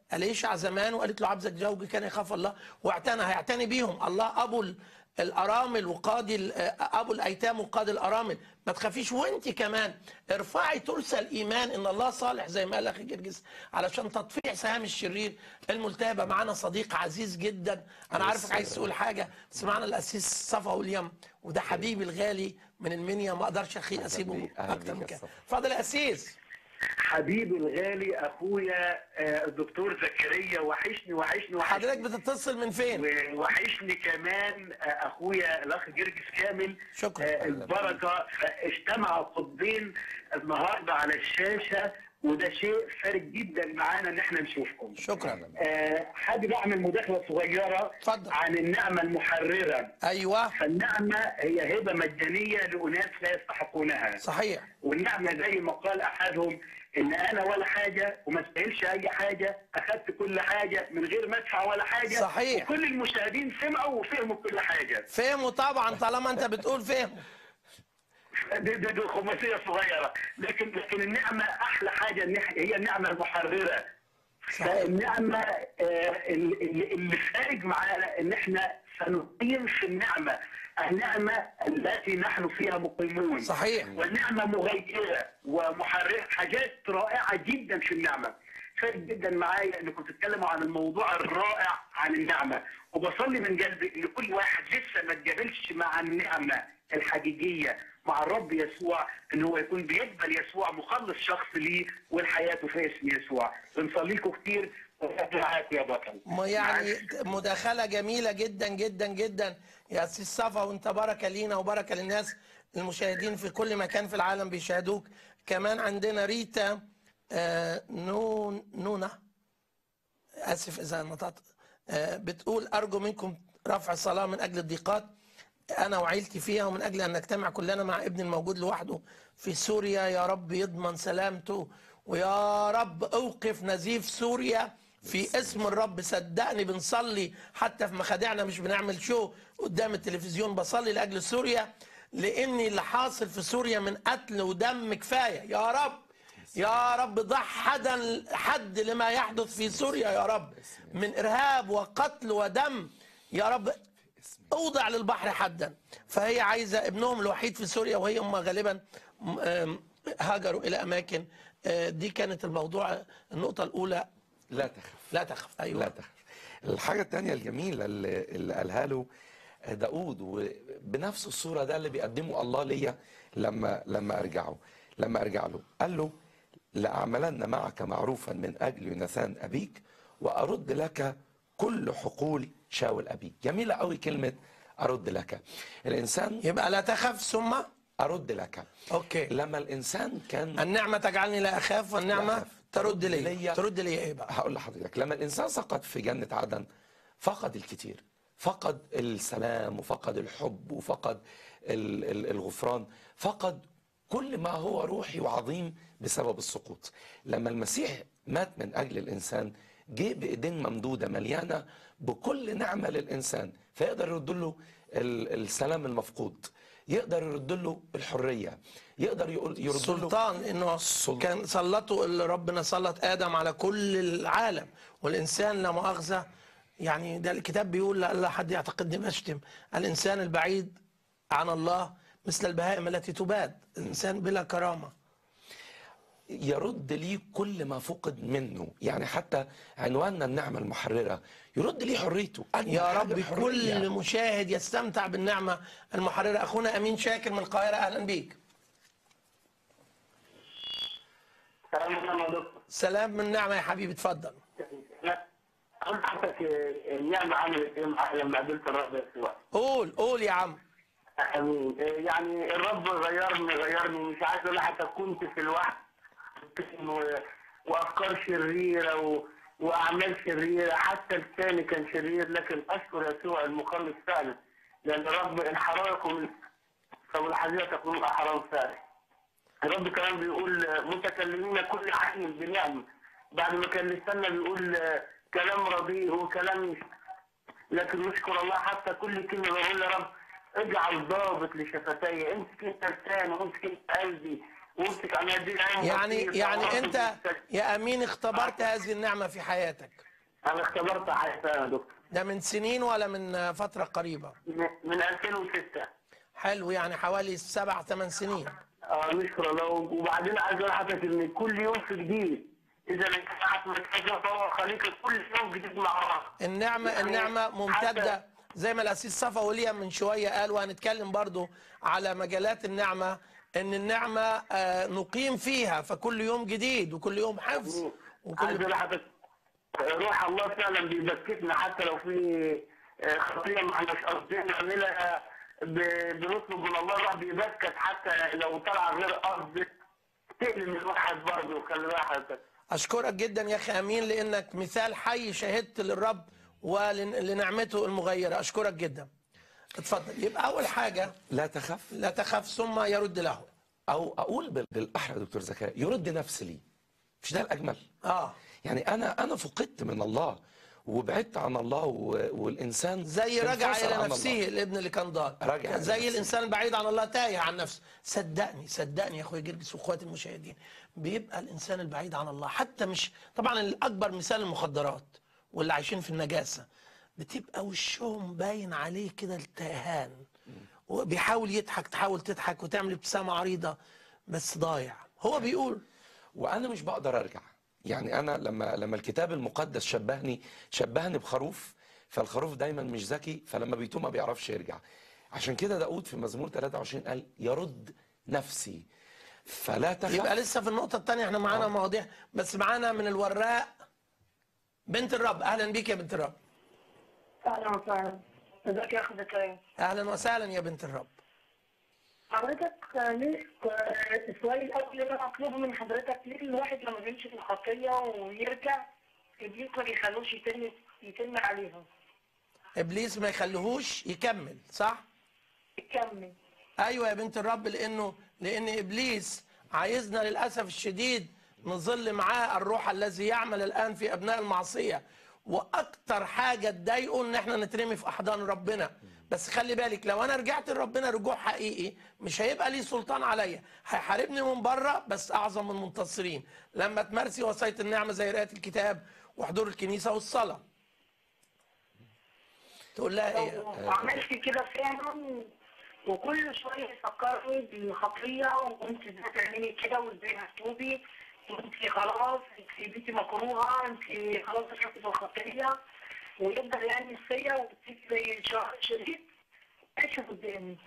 Speaker 2: أليشع زمان وقالت له عبدك زوجي كان يخاف الله واعتنى هيعتني بيهم الله ابو ال- الارامل وقاضي ال- ابو الايتام وقاضي الارامل ما تخافيش وانت كمان ارفعي ترس الايمان ان الله صالح زي ما قال اخي جرجس علشان تطفيع سهام الشرير الملتهبه معانا صديق عزيز جدا انا عارفك عايز تقول حاجه بس معانا الاسيس صفا ويليام وده حبيبي الغالي من المنيا ما اقدرش اخي اسيبه
Speaker 3: بيك، أهلا
Speaker 2: اكتر من
Speaker 3: بيك يا
Speaker 2: كده
Speaker 3: صفا.
Speaker 2: اتفضل يا اسيس
Speaker 7: حبيبي الغالي اخويا آه، الدكتور زكريا وحشني وحشني
Speaker 2: حضرتك
Speaker 7: وحشني
Speaker 2: بتتصل من فين
Speaker 7: وحشني كمان آه، اخويا الاخ جرجس كامل
Speaker 2: شكرا.
Speaker 7: آه، البركه اجتمع القطبين النهارده على الشاشه وده شيء فارق جدا معانا ان احنا نشوفكم
Speaker 2: شكرا
Speaker 7: آه، حابب اعمل مداخله صغيره
Speaker 2: اتفضل.
Speaker 7: عن النعمه المحرره
Speaker 2: ايوه
Speaker 7: فالنعمه هي هبه مجانيه لاناس لا يستحقونها
Speaker 2: صحيح
Speaker 7: والنعمه زي ما قال احدهم ان انا ولا حاجه وما استاهلش اي حاجه اخذت كل حاجه من غير ما ادفع ولا حاجه
Speaker 2: صحيح.
Speaker 7: وكل المشاهدين سمعوا وفهموا كل حاجه
Speaker 2: فهموا طبعا طالما انت بتقول فهموا
Speaker 7: دي, دي, دي خماسيه صغيره لكن لكن النعمه احلى حاجه إن إح- هي النعمه المحرره فالنعمه آه، اللي اللي فارق معانا ان احنا سنقيم في النعمه النعمه التي نحن فيها مقيمون
Speaker 2: صحيح
Speaker 7: والنعمه مغيره ومحرره حاجات رائعه جدا في النعمه فارق جدا معايا انكم بتتكلموا عن الموضوع الرائع عن النعمه وبصلي من قلبي ان كل واحد لسه ما اتقابلش مع النعمه الحقيقيه مع الرب يسوع ان هو يكون بيقبل يسوع مخلص شخص ليه ولحياته في اسم يسوع بنصلي لكم كتير والرب معاكم يا بطل
Speaker 2: ما يعني مداخلة جميلة جدا جدا جدا يا أسيس صفا وأنت بركة لينا وبركة للناس المشاهدين في كل مكان في العالم بيشاهدوك كمان عندنا ريتا آه، نون نونا آسف إذا نطقت آه، بتقول أرجو منكم رفع صلاة من أجل الضيقات أنا وعيلتي فيها ومن أجل أن نجتمع كلنا مع ابني الموجود لوحده في سوريا يا رب يضمن سلامته ويا رب أوقف نزيف سوريا في اسم الرب صدقني بنصلي حتى في مخادعنا مش بنعمل شو قدام التلفزيون بصلي لأجل سوريا لأن اللي حاصل في سوريا من قتل ودم كفاية يا رب يا رب ضع حدا حد لما يحدث في سوريا يا رب من إرهاب وقتل ودم يا رب اوضع للبحر حدا فهي عايزه ابنهم الوحيد في سوريا وهي هم غالبا م- آم، هاجروا الى اماكن آه، دي كانت الموضوع النقطه الاولى
Speaker 3: لا تخف
Speaker 2: لا تخف ايوه
Speaker 3: لا تخف الحاجة التانية الجميلة اللي, اللي قالها له داود وبنفس الصورة ده اللي بيقدمه الله ليا لما لما أرجعه لما أرجع له قال له لأعملن معك معروفا من أجل يوناثان أبيك وأرد لك كل حقول شاول أبيك جميلة قوي كلمة أرد لك الإنسان
Speaker 2: يبقى لا تخف ثم
Speaker 3: أرد لك
Speaker 2: اوكي
Speaker 3: لما الإنسان كان
Speaker 2: النعمه تجعلني لا اخاف
Speaker 3: لا
Speaker 2: والنعمه
Speaker 3: أخاف.
Speaker 2: ترد لي
Speaker 3: ليا.
Speaker 2: ترد لي ايه بقى
Speaker 3: هقول لحضرتك لما الانسان سقط في جنه عدن فقد الكثير فقد السلام وفقد الحب وفقد ال- ال- الغفران فقد كل ما هو روحي وعظيم بسبب السقوط لما المسيح مات من اجل الانسان جه بايدين ممدوده مليانه بكل نعمه للانسان فيقدر يرد له ال- السلام المفقود يقدر يرد له الحريه يقدر يقول يرد له
Speaker 2: سلطان لانه
Speaker 3: السلطان.
Speaker 2: كان سلطوا اللي ربنا سلط ادم على كل العالم والانسان لا مؤاخذه يعني ده الكتاب بيقول لا حد يعتقدني بشتم الانسان البعيد عن الله مثل البهائم التي تباد الانسان بلا كرامه
Speaker 3: يرد لي كل ما فقد منه يعني حتى عنواننا النعمة المحررة يرد لي حريته أجمل
Speaker 2: يا
Speaker 3: حاجة
Speaker 2: رب
Speaker 3: الحرية.
Speaker 2: كل مشاهد يستمتع بالنعمه المحرره اخونا امين شاكر من القاهره اهلا بيك
Speaker 7: سلام عليكم يا دكتور
Speaker 2: سلام من نعمه يا حبيبي اتفضل
Speaker 7: قلت حضرتك النعمه عملت ايه معايا لما قابلت الرب يسوع
Speaker 2: قول قول يا عم
Speaker 7: امين يعني الرب غيرني غيرني مش عايز اقول حتى كنت في الوحد و- وافكار شريره و... واعمال شريره حتى لساني كان شرير لكن اشكر يسوع المخلص فعلا لان الرب ان حراركم فالحديث تكون احرار فعلا الرب كمان بيقول متكلمين كل حين بنعم بعد ما كان لساننا بيقول آه، كلام رديء وكلام لكن نشكر الله حتى كل كلمه بقول يا رب اجعل ضابط لشفتي امسك انت لساني وامسك انت قلبي وامسك على دي العين
Speaker 2: يعني
Speaker 7: بسيطة
Speaker 2: يعني
Speaker 7: وأخذ
Speaker 2: انت
Speaker 7: بالسجن.
Speaker 2: يا امين اختبرت هذه النعمه في حياتك
Speaker 7: انا اختبرت حياتي يا دكتور
Speaker 2: ده من سنين ولا من فتره قريبه
Speaker 7: من من 2006
Speaker 2: حلو يعني حوالي سبع ثمان سنين
Speaker 7: اه نشكر الله وبعدين عايز اقول لحضرتك ان كل يوم في جديد اذا انت قاعد مركزه فهو خليك كل يوم جديد مع بعض
Speaker 2: النعمة
Speaker 7: يعني
Speaker 2: النعمة ممتدة
Speaker 7: حتى-
Speaker 2: زي ما الأسيس صفا وليا من شوية قال وهنتكلم برضو على مجالات النعمة إن النعمة آه، نقيم فيها فكل يوم جديد وكل يوم حفظ
Speaker 7: عايز
Speaker 2: وكل
Speaker 7: اقول لحضرتك روح الله فعلا بيبكتنا حتى لو في آه، خطيه ما احناش قاصدين نعملها ب- بنطلب من الله الروح بيبكت حتى لو طلع غير قصد تقلم الواحد برضه خلي بالك حضرتك
Speaker 2: أشكرك جدا يا أخي أمين لأنك مثال حي شهدت للرب ولنعمته المغيرة أشكرك جدا اتفضل يبقى أول حاجة
Speaker 3: لا تخف
Speaker 2: لا تخف ثم يرد له
Speaker 3: او اقول بال- بالاحرى يا دكتور زكريا يرد نفسي لي مش ده الاجمل
Speaker 2: آه
Speaker 3: يعني انا انا فقدت من الله وبعدت عن الله و- والانسان
Speaker 2: زي رجع
Speaker 3: انفصل
Speaker 2: الى
Speaker 3: عن
Speaker 2: نفسه
Speaker 3: الله.
Speaker 2: الابن اللي كان ضال
Speaker 3: رجع إلى
Speaker 2: زي
Speaker 3: نفسه.
Speaker 2: الانسان البعيد عن الله تايه عن نفسه صدقني صدقني يا اخويا جرجس واخواتي المشاهدين بيبقى الانسان البعيد عن الله حتى مش طبعا الاكبر مثال المخدرات واللي عايشين في النجاسه بتبقى وشهم باين عليه كده التهان وبيحاول يضحك تحاول تضحك وتعمل ابتسامه عريضه بس ضايع هو بيقول
Speaker 3: وانا مش بقدر ارجع يعني انا لما لما الكتاب المقدس شبهني شبهني بخروف فالخروف دايما مش ذكي فلما بيتوه ما بيعرفش يرجع عشان كده داود في مزمور 23 قال يرد نفسي فلا تخف
Speaker 2: يبقى لسه في النقطة الثانية احنا معانا مواضيع بس معانا من الوراق بنت الرب أهلا بيك يا بنت الرب
Speaker 6: اهلا وسهلا ازيك يا اخي زكريا
Speaker 2: أهلا وسهلا يا بنت الرب
Speaker 6: حضرتك آه، ليه آه، السؤال الاول اللي انا اطلبه من حضرتك ليه الواحد لما بيمشي في الخطيه ويرجع ابليس ما بيخلوش يتم يتم عليها
Speaker 2: إبليس ما يخليهوش يكمل صح؟
Speaker 6: يكمل
Speaker 2: أيوة يا بنت الرب لأنه لأن إبليس عايزنا للأسف الشديد نظل معاه الروح الذي يعمل الآن في أبناء المعصية وأكتر حاجة تضايقه إن إحنا نترمي في أحضان ربنا بس خلي بالك لو أنا رجعت لربنا رجوع حقيقي مش هيبقى ليه سلطان عليا هيحاربني من بره بس أعظم من المنتصرين لما تمارسي وصية النعمة زي قراءة الكتاب وحضور الكنيسة والصلاة تقول لها إيه؟
Speaker 6: لو عملت كده فعلا وكل شويه يفكرني بالخطيه وانت ازاي تعملي كده وازاي هتوبي وانت خلاص انت بيتي مكروهه انت خلاص دخلتي في الخطيه ويفضل يعني فيا وبتيجي زي شهر شديد ماشي قدامي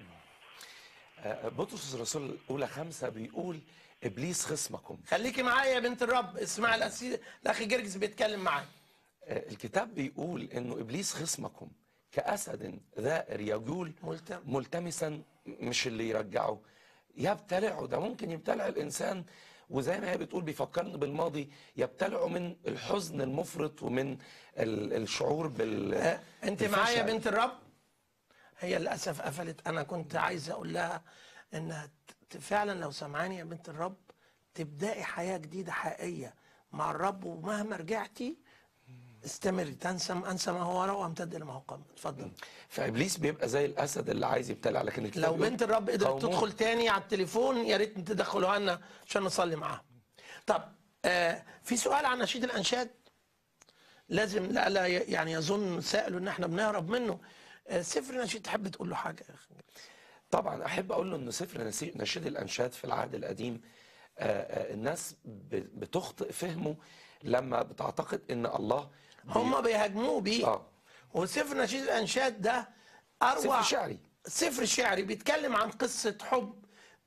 Speaker 3: آه، بطرس الرسول الاولى خمسة بيقول ابليس خصمكم
Speaker 2: خليكي معايا يا بنت الرب اسمع الأسي... الاخ جرجس بيتكلم معاك
Speaker 3: آه، الكتاب بيقول انه ابليس خصمكم كاسد ذائر يجول
Speaker 2: ملتم.
Speaker 3: ملتمسا مش اللي يرجعه يبتلعه ده ممكن يبتلع الانسان وزي ما هي بتقول بيفكرني بالماضي يبتلعه من الحزن المفرط ومن ال- الشعور بال
Speaker 2: آه، انت معايا يا
Speaker 3: بالفشل.
Speaker 2: بنت الرب هي للاسف قفلت انا كنت عايز اقول لها انها ت- فعلا لو سمعاني يا بنت الرب تبداي حياه جديده حقيقيه مع الرب ومهما رجعتي استمري تنسى انسى ما هو وراء وامتد الى ما هو قبل اتفضل
Speaker 3: فابليس بيبقى زي الاسد اللي عايز يبتلع لكن الكتاب
Speaker 2: لو
Speaker 3: بيقول
Speaker 2: بنت الرب قدرت
Speaker 3: قوموه.
Speaker 2: تدخل تاني على التليفون يا ريت تدخلوها لنا عشان نصلي معاها طب آه في سؤال عن نشيد الانشاد لازم لا لا ي- يعني يظن سائله ان احنا بنهرب منه آه سفر نشيد تحب تقول له حاجه يا اخي
Speaker 3: طبعا احب اقول له ان سفر نسي- نشيد الانشاد في العهد القديم آه، آه، الناس ب- بتخطئ فهمه لما بتعتقد ان الله بي-
Speaker 2: هم بيهاجموه بيه
Speaker 3: اه
Speaker 2: وسفر نشيد الانشاد ده اروع
Speaker 3: سفر شعري.
Speaker 2: سفر شعري بيتكلم عن قصه حب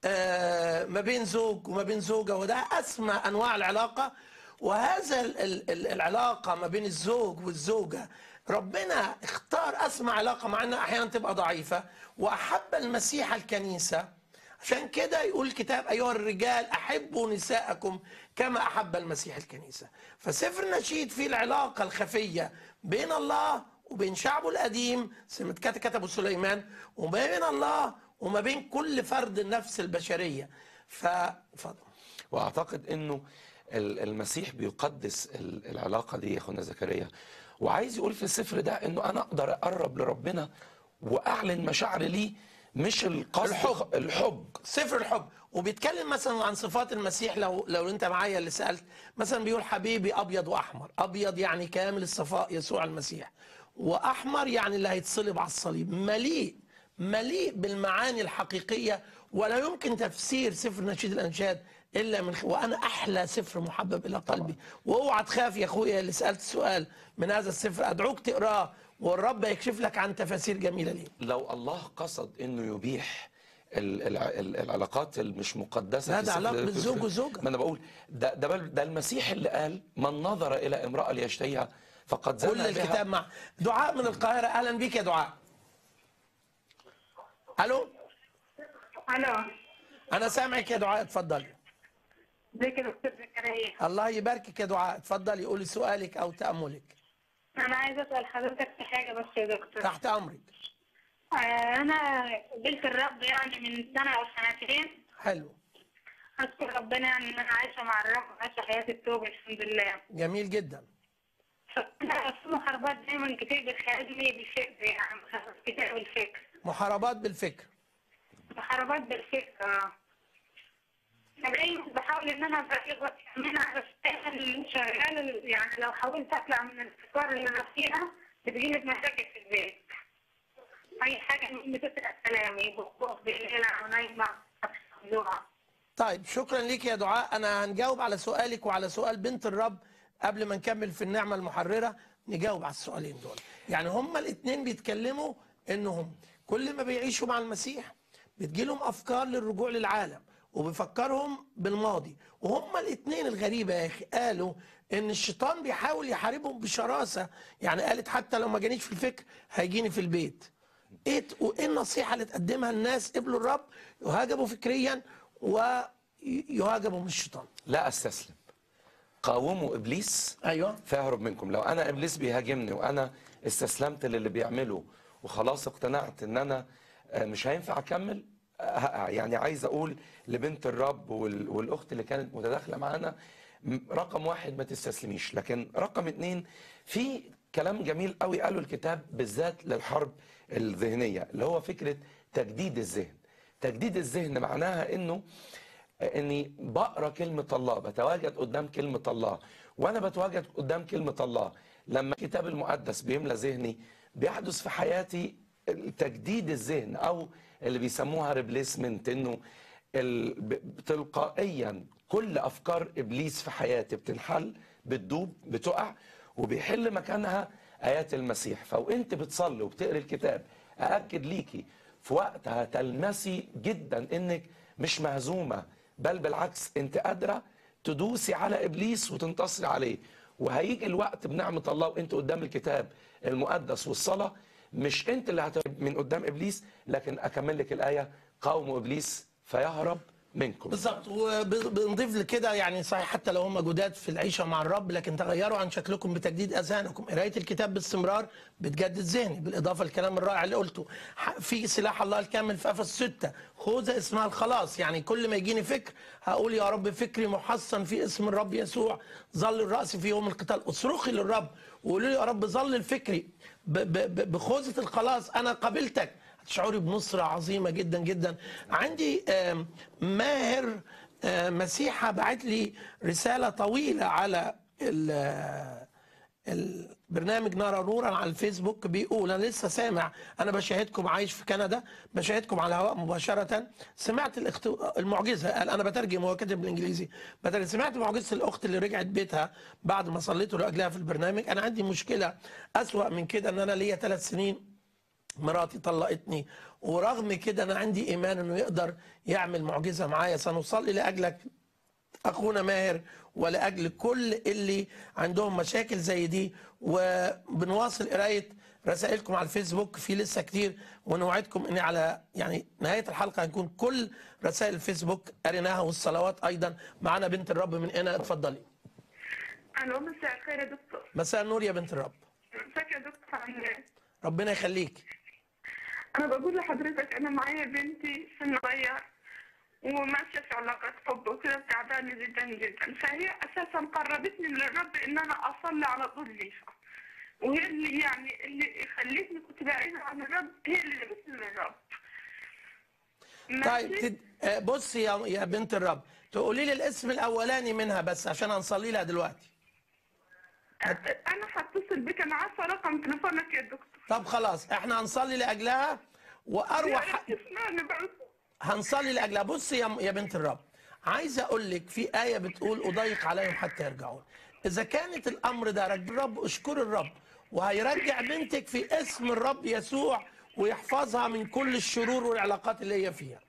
Speaker 2: آه، ما بين زوج وما بين زوجه وده اسمى انواع العلاقه وهذا ال- ال- ال- العلاقه ما بين الزوج والزوجه ربنا اختار اسمى علاقه مع انها احيانا تبقى ضعيفه واحب المسيح الكنيسه عشان كده يقول الكتاب ايها الرجال احبوا نساءكم كما احب المسيح الكنيسه فسفر النشيد فيه العلاقه الخفيه بين الله وبين شعبه القديم زي ما كت- كتبه سليمان وما بين الله وما بين كل فرد النفس البشريه فاتفضل
Speaker 3: واعتقد انه ال- المسيح بيقدس ال- العلاقه دي يا اخونا زكريا وعايز يقول في السفر ده انه انا اقدر اقرب لربنا واعلن مشاعري ليه مش القصد
Speaker 2: الحب.
Speaker 3: الحب
Speaker 2: سفر الحب وبيتكلم مثلا عن صفات المسيح لو لو انت معايا اللي سالت مثلا بيقول حبيبي ابيض واحمر ابيض يعني كامل الصفاء يسوع المسيح واحمر يعني اللي هيتصلب على الصليب مليء مليء بالمعاني الحقيقيه ولا يمكن تفسير سفر نشيد الانشاد الا من خ... وانا احلى سفر محبب الى قلبي واوعى تخاف يا اخويا اللي سالت سؤال من هذا السفر ادعوك تقراه والرب يكشف لك عن تفاسير جميله ليه
Speaker 3: لو الله قصد انه يبيح ال- الع- ال- العلاقات المش مقدسه
Speaker 2: لا،
Speaker 3: في
Speaker 2: ده
Speaker 3: سفر-
Speaker 2: علاقة
Speaker 3: في-
Speaker 2: بالزوج
Speaker 3: في-
Speaker 2: والزوجة.
Speaker 3: ما انا بقول ده ده, بل- ده المسيح اللي قال من نظر الى امراه ليشتهيها فقد زنى
Speaker 2: كل
Speaker 3: بها.
Speaker 2: الكتاب مع دعاء من القاهره اهلا بيك يا دعاء الو
Speaker 5: الو
Speaker 2: انا سامعك يا دعاء اتفضلي
Speaker 5: ازيك يا دكتور زكريا
Speaker 2: الله يباركك يا دعاء اتفضلي قولي سؤالك او تاملك
Speaker 5: انا عايزه اسال حضرتك في حاجه بس يا دكتور
Speaker 2: تحت امرك
Speaker 5: آه، انا قبلت الرب يعني من سنه او سنتين
Speaker 2: حلو
Speaker 5: اشكر ربنا يعني ان انا عايشه مع الرب وعايشه حياه التوبه الحمد لله
Speaker 2: جميل جدا
Speaker 5: فانا في محاربات دايما كتير بتخارجني بالفكر يعني كتير بالفكر
Speaker 2: محاربات بالفكر
Speaker 5: محاربات بالفكر اه فدايما بحاول ان انا ابقى ان انا بشتغل شغال يعني لو حاولت اطلع من الافكار اللي انا فيها بتجيلي مشاكل في البيت اي حاجه بتسرق كلامي بخوف بالليل او نايمه مفزوعه
Speaker 2: طيب شكرا ليك يا دعاء انا هنجاوب على سؤالك وعلى سؤال بنت الرب قبل ما نكمل في النعمه المحرره نجاوب على السؤالين دول يعني هما الاثنين بيتكلموا انهم كل ما بيعيشوا مع المسيح بتجيلهم افكار للرجوع للعالم وبيفكرهم بالماضي وهما الاثنين الغريبه يا اخي قالوا ان الشيطان بيحاول يحاربهم بشراسه يعني قالت حتى لو ما جانيش في الفكر هيجيني في البيت ايه وايه النصيحه اللي تقدمها الناس قبلوا الرب يهاجموا فكريا ويهاجموا من الشيطان
Speaker 3: لا استسلم قاوموا ابليس
Speaker 2: ايوه
Speaker 3: فيهرب منكم لو انا ابليس بيهاجمني وانا استسلمت للي بيعمله وخلاص اقتنعت ان انا آه، مش هينفع اكمل آه، هقع. يعني عايز اقول لبنت الرب وال- والاخت اللي كانت متداخله معانا م- رقم واحد ما تستسلميش لكن رقم اتنين في كلام جميل قوي قاله الكتاب بالذات للحرب الذهنيه اللي هو فكره تجديد الذهن تجديد الذهن معناها انه اني بقرا كلمه الله بتواجد قدام كلمه الله وانا بتواجد قدام كلمه الله لما الكتاب المقدس بيملى ذهني بيحدث في حياتي تجديد الذهن او اللي بيسموها ريبليسمنت انه ال- ب- تلقائيا كل افكار ابليس في حياتي بتنحل بتدوب بتقع وبيحل مكانها ايات المسيح فوانت بتصلي وبتقري الكتاب ااكد ليكي في وقتها تلمسي جدا انك مش مهزومه بل بالعكس انت قادره تدوسي على ابليس وتنتصري عليه وهيجي الوقت بنعمه الله وانت قدام الكتاب المقدس والصلاه مش انت اللي هتهرب من قدام ابليس لكن اكمل لك الايه قاوموا ابليس فيهرب منكم
Speaker 2: بالظبط وبنضيف لكده يعني صحيح حتى لو هم جداد في العيشه مع الرب لكن تغيروا عن شكلكم بتجديد اذهانكم قرايه الكتاب باستمرار بتجدد ذهني بالاضافه للكلام الرائع اللي قلته ح- في سلاح الله الكامل في افس 6 خوذه اسمها الخلاص يعني كل ما يجيني فكر هقول يا رب فكري محصن في اسم الرب يسوع ظل الراس في يوم القتال اصرخي للرب وقولوا لي يا رب ظل الفكري ب- ب- ب- بخوذه الخلاص انا قبلتك هتشعري بنصرة عظيمة جدا جدا عندي آم، ماهر آم، مسيحة بعت لي رسالة طويلة على ال- البرنامج نرى نورا على الفيسبوك بيقول انا لسه سامع انا بشاهدكم عايش في كندا بشاهدكم على الهواء مباشره سمعت الاخت... المعجزه قال انا بترجم هو كاتب بالانجليزي بترجم. سمعت معجزه الاخت اللي رجعت بيتها بعد ما صليت لاجلها في البرنامج انا عندي مشكله اسوا من كده ان انا ليا ثلاث سنين مراتي طلقتني ورغم كده انا عندي ايمان انه يقدر يعمل معجزه معايا سنصلي لاجلك اخونا ماهر ولاجل كل اللي عندهم مشاكل زي دي وبنواصل قرايه رسائلكم على الفيسبوك في لسه كتير ونوعدكم ان على يعني نهايه الحلقه هنكون كل رسائل الفيسبوك قريناها والصلوات ايضا معانا بنت الرب من هنا اتفضلي
Speaker 6: الو مساء الخير يا دكتور
Speaker 2: مساء النور يا بنت الرب
Speaker 6: ازيك يا دكتور عامل ايه؟
Speaker 2: ربنا يخليك
Speaker 6: انا بقول لحضرتك انا معايا بنتي سن صغير وماشيه في علاقات حب وكده تعبانه جدا جدا فهي اساسا قربتني من الرب ان انا اصلي على طول ليها وهي اللي يعني اللي خلتني كنت بعيدة عن الرب هي اللي جابتني للرب
Speaker 2: طيب تد... آه، بصي يا يا بنت الرب تقولي لي الاسم الاولاني منها بس عشان هنصلي لها دلوقتي
Speaker 6: انا هتصل بك انا عارفه رقم تليفونك يا دكتور
Speaker 2: طب خلاص احنا هنصلي لاجلها واروح
Speaker 6: اسمعني بقى
Speaker 2: هنصلي لاجلها بصي يا يا بنت الرب عايز اقول لك في ايه بتقول اضيق عليهم حتى يرجعون اذا كانت الامر ده رج الرب اشكر الرب وهيرجع بنتك في اسم الرب يسوع ويحفظها من كل الشرور والعلاقات اللي هي فيها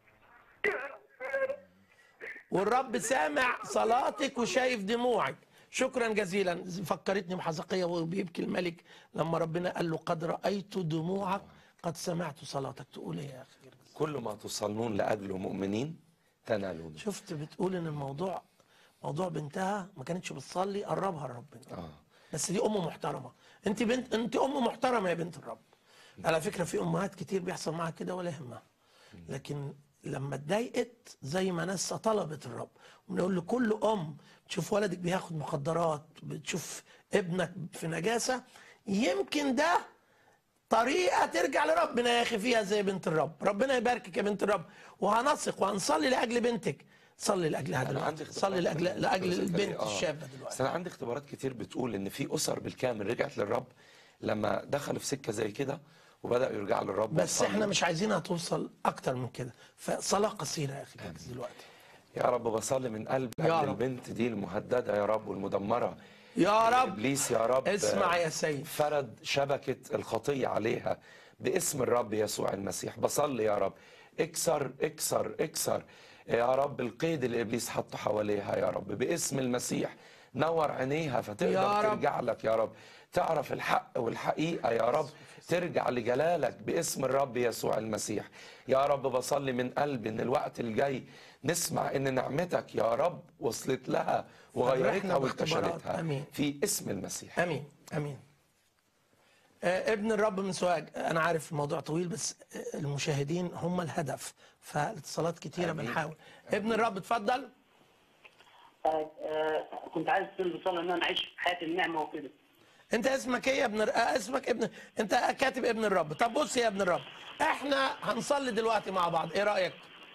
Speaker 2: والرب سامع صلاتك وشايف دموعك شكرا جزيلا فكرتني بحزقية وهو بيبكي الملك لما ربنا قال له قد رأيت دموعك قد سمعت صلاتك تقول ايه يا اخي
Speaker 3: كل ما تصلون لاجله مؤمنين تنالون
Speaker 2: شفت بتقول ان الموضوع موضوع بنتها ما كانتش بتصلي قربها لربنا
Speaker 3: اه
Speaker 2: بس دي ام محترمه انت بنت انت ام محترمه يا بنت الرب على فكره في امهات كتير بيحصل معاها كده ولا يهمها لكن لما اتضايقت زي ما ناس طلبت الرب بنقول لكل ام تشوف ولدك بياخد مخدرات بتشوف ابنك في نجاسه يمكن ده طريقه ترجع لربنا يا اخي فيها زي بنت الرب ربنا يباركك يا بنت الرب وهنثق وهنصلي لاجل بنتك صلي لاجلها
Speaker 3: انا
Speaker 2: دلوقتي
Speaker 3: عندي اختبارات
Speaker 2: صلي لاجل
Speaker 3: كتير.
Speaker 2: لاجل
Speaker 3: دكتور زكريا.
Speaker 2: البنت
Speaker 3: آه.
Speaker 2: الشابه دلوقتي
Speaker 3: بس انا عندي اختبارات كتير بتقول ان في اسر بالكامل رجعت للرب لما دخلوا في سكه زي كده وبداوا يرجعوا للرب
Speaker 2: بس
Speaker 3: ويصلوا.
Speaker 2: احنا مش عايزينها توصل اكتر من كده فصلاه قصيره يا اخي بس دلوقتي
Speaker 3: يا رب بصلي من قلب
Speaker 2: يا
Speaker 3: أجل
Speaker 2: رب.
Speaker 3: البنت دي المهدده يا رب والمدمره
Speaker 2: يا رب
Speaker 3: ابليس يا رب
Speaker 2: اسمع يا سيد
Speaker 3: فرد شبكه الخطيه عليها باسم الرب يسوع المسيح بصلي يا رب اكسر اكسر اكسر يا رب القيد اللي ابليس حطه حواليها يا رب باسم المسيح نور عينيها
Speaker 2: يا
Speaker 3: فتقدر
Speaker 2: رب.
Speaker 3: ترجع لك يا رب تعرف الحق والحقيقه يا رب ترجع لجلالك باسم الرب يسوع المسيح يا رب بصلي من قلبي ان الوقت الجاي نسمع ان نعمتك يا رب وصلت لها وغيرتها
Speaker 2: فرحنا باختبارات.
Speaker 3: واكتشفتها
Speaker 2: آمين.
Speaker 3: في اسم المسيح
Speaker 2: امين امين آه، ابن الرب من سواج انا عارف الموضوع طويل بس آه، المشاهدين هم الهدف فالاتصالات كتيره
Speaker 3: آمين.
Speaker 2: بنحاول ابن الرب اتفضل
Speaker 8: آه، آه، كنت عايز اتصل بصلاه ان انا اعيش في حياه النعمه وكده
Speaker 2: انت اسمك ايه يا ابن الر- آه، اسمك ابن انت كاتب ابن الرب طب بص يا ابن الرب احنا هنصلي دلوقتي مع بعض ايه رايك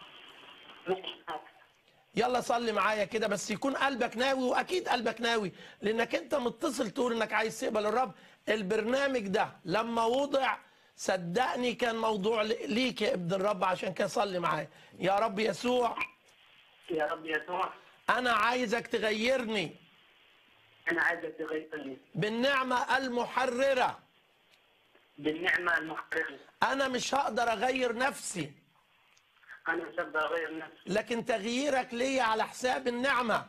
Speaker 2: يلا صلي معايا كده بس يكون قلبك ناوي واكيد قلبك ناوي لانك انت متصل تقول انك عايز تقبل الرب البرنامج ده لما وضع صدقني كان موضوع ل- ليك يا ابن الرب عشان كده صلي معايا يا رب يسوع
Speaker 8: يا رب يسوع
Speaker 2: انا عايزك تغيرني
Speaker 8: انا عايزك تغيرني
Speaker 2: بالنعمه المحرره
Speaker 8: بالنعمه المحرره
Speaker 2: انا مش هقدر اغير نفسي
Speaker 8: انا مش هقدر اغير نفسي
Speaker 2: لكن تغييرك ليا على حساب النعمه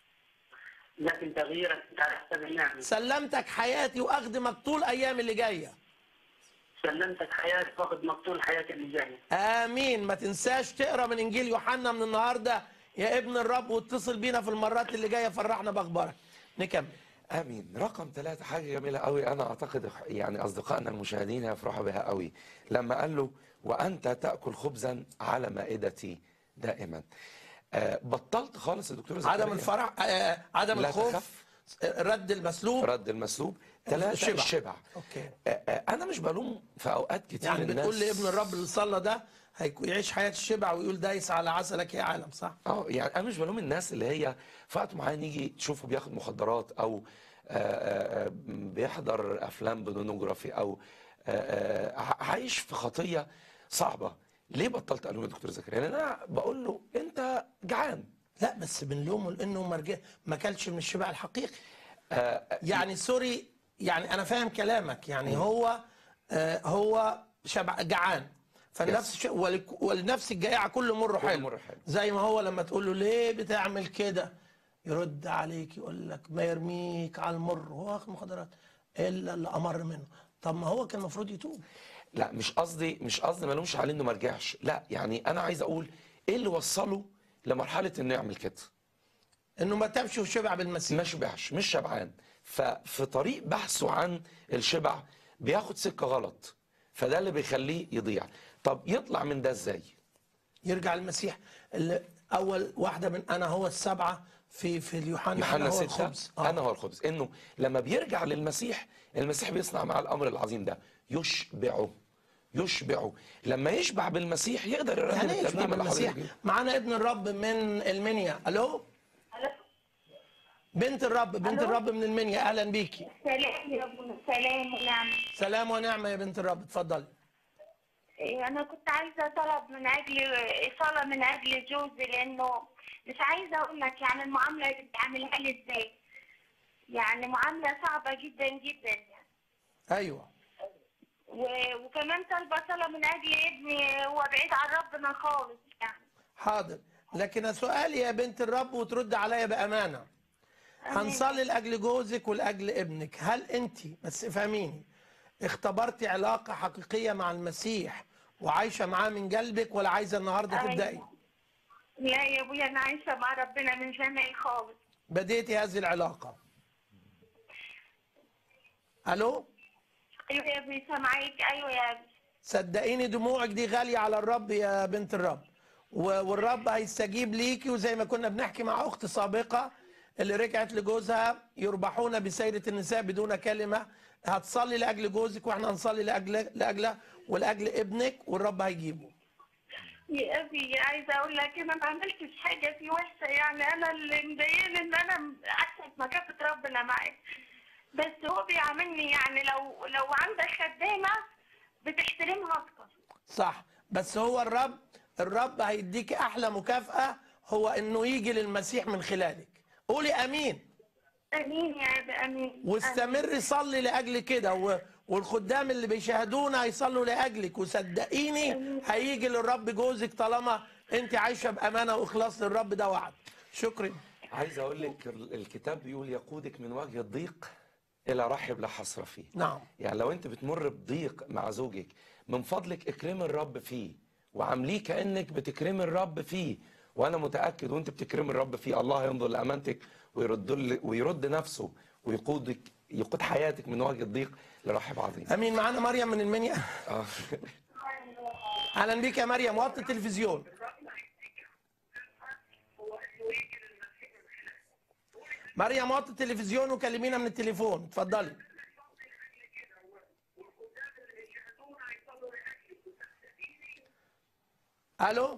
Speaker 8: لكن تغييرك على حساب النعمه
Speaker 2: سلمتك حياتي واخدمك طول ايام اللي جايه
Speaker 8: سلمتك حياتي فقد مقتول حياتي اللي جايه
Speaker 2: امين ما تنساش تقرا من انجيل يوحنا من النهارده يا ابن الرب واتصل بينا في المرات اللي جايه فرحنا باخبارك نكمل
Speaker 3: امين رقم ثلاثة حاجه جميله قوي انا اعتقد يعني اصدقائنا المشاهدين هيفرحوا بها قوي لما قال له وانت تاكل خبزا على مائدتي دائما آه بطلت خالص يا دكتور زكريا
Speaker 2: عدم الفرح آه عدم
Speaker 3: لا
Speaker 2: الخوف
Speaker 3: تخف.
Speaker 2: آه، رد المسلوب
Speaker 3: رد المسلوب ثلاثة
Speaker 2: الشبع.
Speaker 3: الشبع,
Speaker 2: أوكي.
Speaker 3: آه آه انا مش بلوم في اوقات كتير
Speaker 2: يعني
Speaker 3: الناس
Speaker 2: بتقول لابن الرب اللي صلى ده هيكو- يعيش حياه الشبع ويقول دايس على عسلك يا عالم صح
Speaker 3: اه يعني انا مش بلوم الناس اللي هي في وقت معين يجي تشوفه بياخد مخدرات او آه، آه، آه، بيحضر افلام بورنوجرافي او آه، آه، ع- عايش في خطيه صعبه ليه بطلت الوم يا دكتور زكريا؟ لان انا بقول له انت جعان
Speaker 2: لا بس بنلومه لانه ما رجع- ما كلش من الشبع الحقيقي يعني سوري يعني انا فاهم كلامك يعني هو آه هو شبع جعان فالنفس ش... ولك- والنفس الجائعه كل مر
Speaker 3: كل
Speaker 2: حلو
Speaker 3: مر حلو.
Speaker 2: زي ما هو لما تقول له ليه بتعمل كده يرد عليك يقول لك ما يرميك على المر هو واخد مخدرات الا اللي امر منه طب ما هو كان المفروض يتوب
Speaker 3: لا مش قصدي مش قصدي ما لومش عليه انه ما رجعش لا يعني انا عايز اقول ايه اللي وصله لمرحله انه يعمل كده
Speaker 2: انه ما تابش وشبع بالمسيح
Speaker 3: ما شبعش مش شبعان ففي طريق بحثه عن الشبع بياخد سكه غلط فده اللي بيخليه يضيع طب يطلع من ده ازاي
Speaker 2: يرجع المسيح اللي اول واحده من انا هو السبعه في في اليوحنا
Speaker 3: يوحنا
Speaker 2: أنا هو
Speaker 3: 6
Speaker 2: الخبز آه.
Speaker 3: انا هو الخبز انه لما بيرجع للمسيح المسيح بيصنع معاه الامر العظيم ده يشبعه يشبعه لما يشبع بالمسيح يقدر يرتب
Speaker 2: يعني ايه
Speaker 3: الترتيب
Speaker 2: يشبع
Speaker 3: اللي
Speaker 2: بالمسيح
Speaker 3: حضرتك
Speaker 2: معانا ابن الرب من المنيا الو بنت الرب بنت
Speaker 9: ألو؟
Speaker 2: الرب من المنيا اهلا بيكي
Speaker 9: سلام يا ابونا سلام ونعمة
Speaker 2: سلام ونعمه يا بنت الرب اتفضلي
Speaker 9: إيه، أنا كنت عايزة طلب من أجل صلاة من أجل جوزي لأنه مش عايزة أقول لك يعني المعاملة اللي بتعملها لي إزاي يعني معاملة صعبة جدا جدا يعني
Speaker 2: ايوه
Speaker 9: و- وكمان طالبة صلاة من أجل ابني هو بعيد عن ربنا خالص يعني
Speaker 2: حاضر لكن سؤالي يا بنت الرب وترد عليا بامانه هنصلي لاجل جوزك ولاجل ابنك هل انت بس فهميني اختبرتي علاقه حقيقيه مع المسيح وعايشه معاه من قلبك ولا عايزه النهارده
Speaker 9: أيوة.
Speaker 2: تبداي
Speaker 9: لا يا أبويا أنا عايشة مع ربنا من زمان خالص
Speaker 2: بديتي هذه العلاقه الو
Speaker 9: أيوة يا أبويا سامعاك أيوة يا أبي
Speaker 2: صدقيني دموعك دي غالية على الرب يا بنت الرب و- والرب هيستجيب ليكي وزي ما كنا بنحكي مع أخت سابقة اللي رجعت لجوزها يربحون بسيرة النساء بدون كلمة هتصلي لأجل جوزك وإحنا هنصلي لأجل لأجله ولأجل ابنك والرب هيجيبه
Speaker 9: يا ابي عايزه اقول لك انا ما عملتش حاجه فيه وحشه يعني انا اللي مضايقني ان انا عكس مكافاه ربنا معايا بس هو بيعاملني يعني لو لو عندك خدامه بتحترمها اكتر
Speaker 2: صح بس هو الرب الرب هيديك أحلى مكافأة هو إنه يجي للمسيح من خلالك قولي أمين
Speaker 9: امين يا ابي امين
Speaker 2: واستمري صلي لاجل كده و... والخدام اللي بيشاهدونا هيصلوا لاجلك وصدقيني هيجي للرب جوزك طالما انت عايشه بامانه واخلاص للرب ده وعد شكرا
Speaker 3: عايز اقول لك ال- الكتاب بيقول يقودك من وجه الضيق الى رحب لا حصر فيه
Speaker 2: نعم
Speaker 3: يعني لو انت بتمر بضيق مع زوجك من فضلك اكرمي الرب فيه وعامليه كانك بتكرمي الرب فيه وانا متاكد وانت بتكرمي الرب فيه الله ينظر لامانتك ويرد ل- ويرد نفسه ويقودك يقود حياتك من وجه الضيق لرحب عظيم
Speaker 2: امين معانا مريم من المنيا
Speaker 3: آه.
Speaker 2: اهلا بيك يا مريم وطي التلفزيون مريم وطي التلفزيون وكلمينا من التليفون اتفضلي الو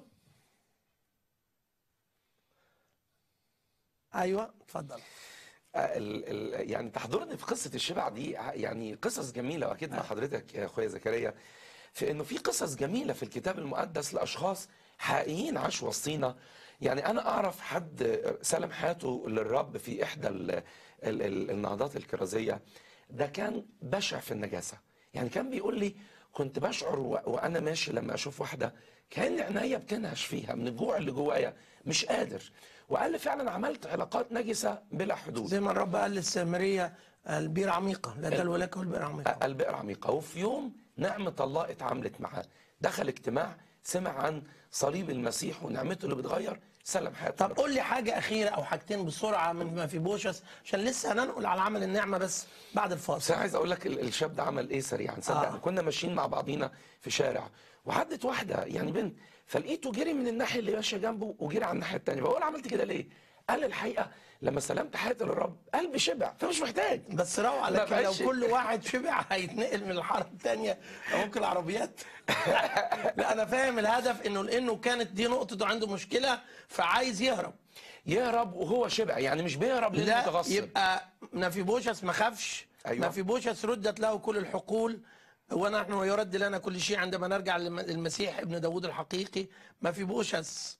Speaker 2: ايوه اتفضل
Speaker 3: ال ال يعني تحضرني في قصه الشبع دي يعني قصص جميله واكيد مع حضرتك يا اخويا زكريا في انه في قصص جميله في الكتاب المقدس لاشخاص حقيقيين عاشوا وسطينا يعني انا اعرف حد سلم حياته للرب في احدى ال ال ال النهضات الكرازيه ده كان بشع في النجاسه يعني كان بيقول لي كنت بشعر و- وانا ماشي لما اشوف واحده كان عينيا بتنهش فيها من الجوع اللي جوايا مش قادر وقال لي فعلا عملت علاقات نجسه بلا حدود
Speaker 2: زي ما الرب قال للسامريه البير عميقه لا تلو لك والبير عميقه
Speaker 3: البئر عميقة وفي يوم نعمة الله اتعاملت معاه دخل اجتماع سمع عن صليب المسيح ونعمته اللي بتغير سلم حياته
Speaker 2: طب قول لي حاجة أخيرة أو حاجتين بسرعة من ما في بوشس عشان لسه هننقل على عمل النعمة بس بعد
Speaker 3: بس
Speaker 2: الفاصل
Speaker 3: انا عايز اقول لك ال- الشاب ده عمل ايه سريعا صدقني
Speaker 2: آه.
Speaker 3: كنا ماشيين مع بعضينا في شارع وعدت واحده يعني بنت فلقيته جري من الناحيه اللي ماشيه جنبه وجري على الناحيه الثانيه بقول عملت كده ليه؟ قال الحقيقه لما سلمت حياتي للرب قلبي شبع فمش محتاج
Speaker 2: بس روعة
Speaker 3: ما
Speaker 2: لكن لو
Speaker 3: بقاش-
Speaker 2: كل واحد شبع هيتنقل من الحارة الثانية ممكن العربيات لا أنا فاهم الهدف إنه لأنه كانت دي نقطته عنده مشكلة فعايز يهرب
Speaker 3: يهرب وهو شبع يعني مش بيهرب لانه
Speaker 2: لا
Speaker 3: متغصب
Speaker 2: يبقى نافيبوشس ما خافش
Speaker 3: أيوة.
Speaker 2: نافيبوشس ردت له كل الحقول ونحن ويرد لنا كل شيء عندما نرجع للم- للمسيح ابن داود الحقيقي مافيبوشس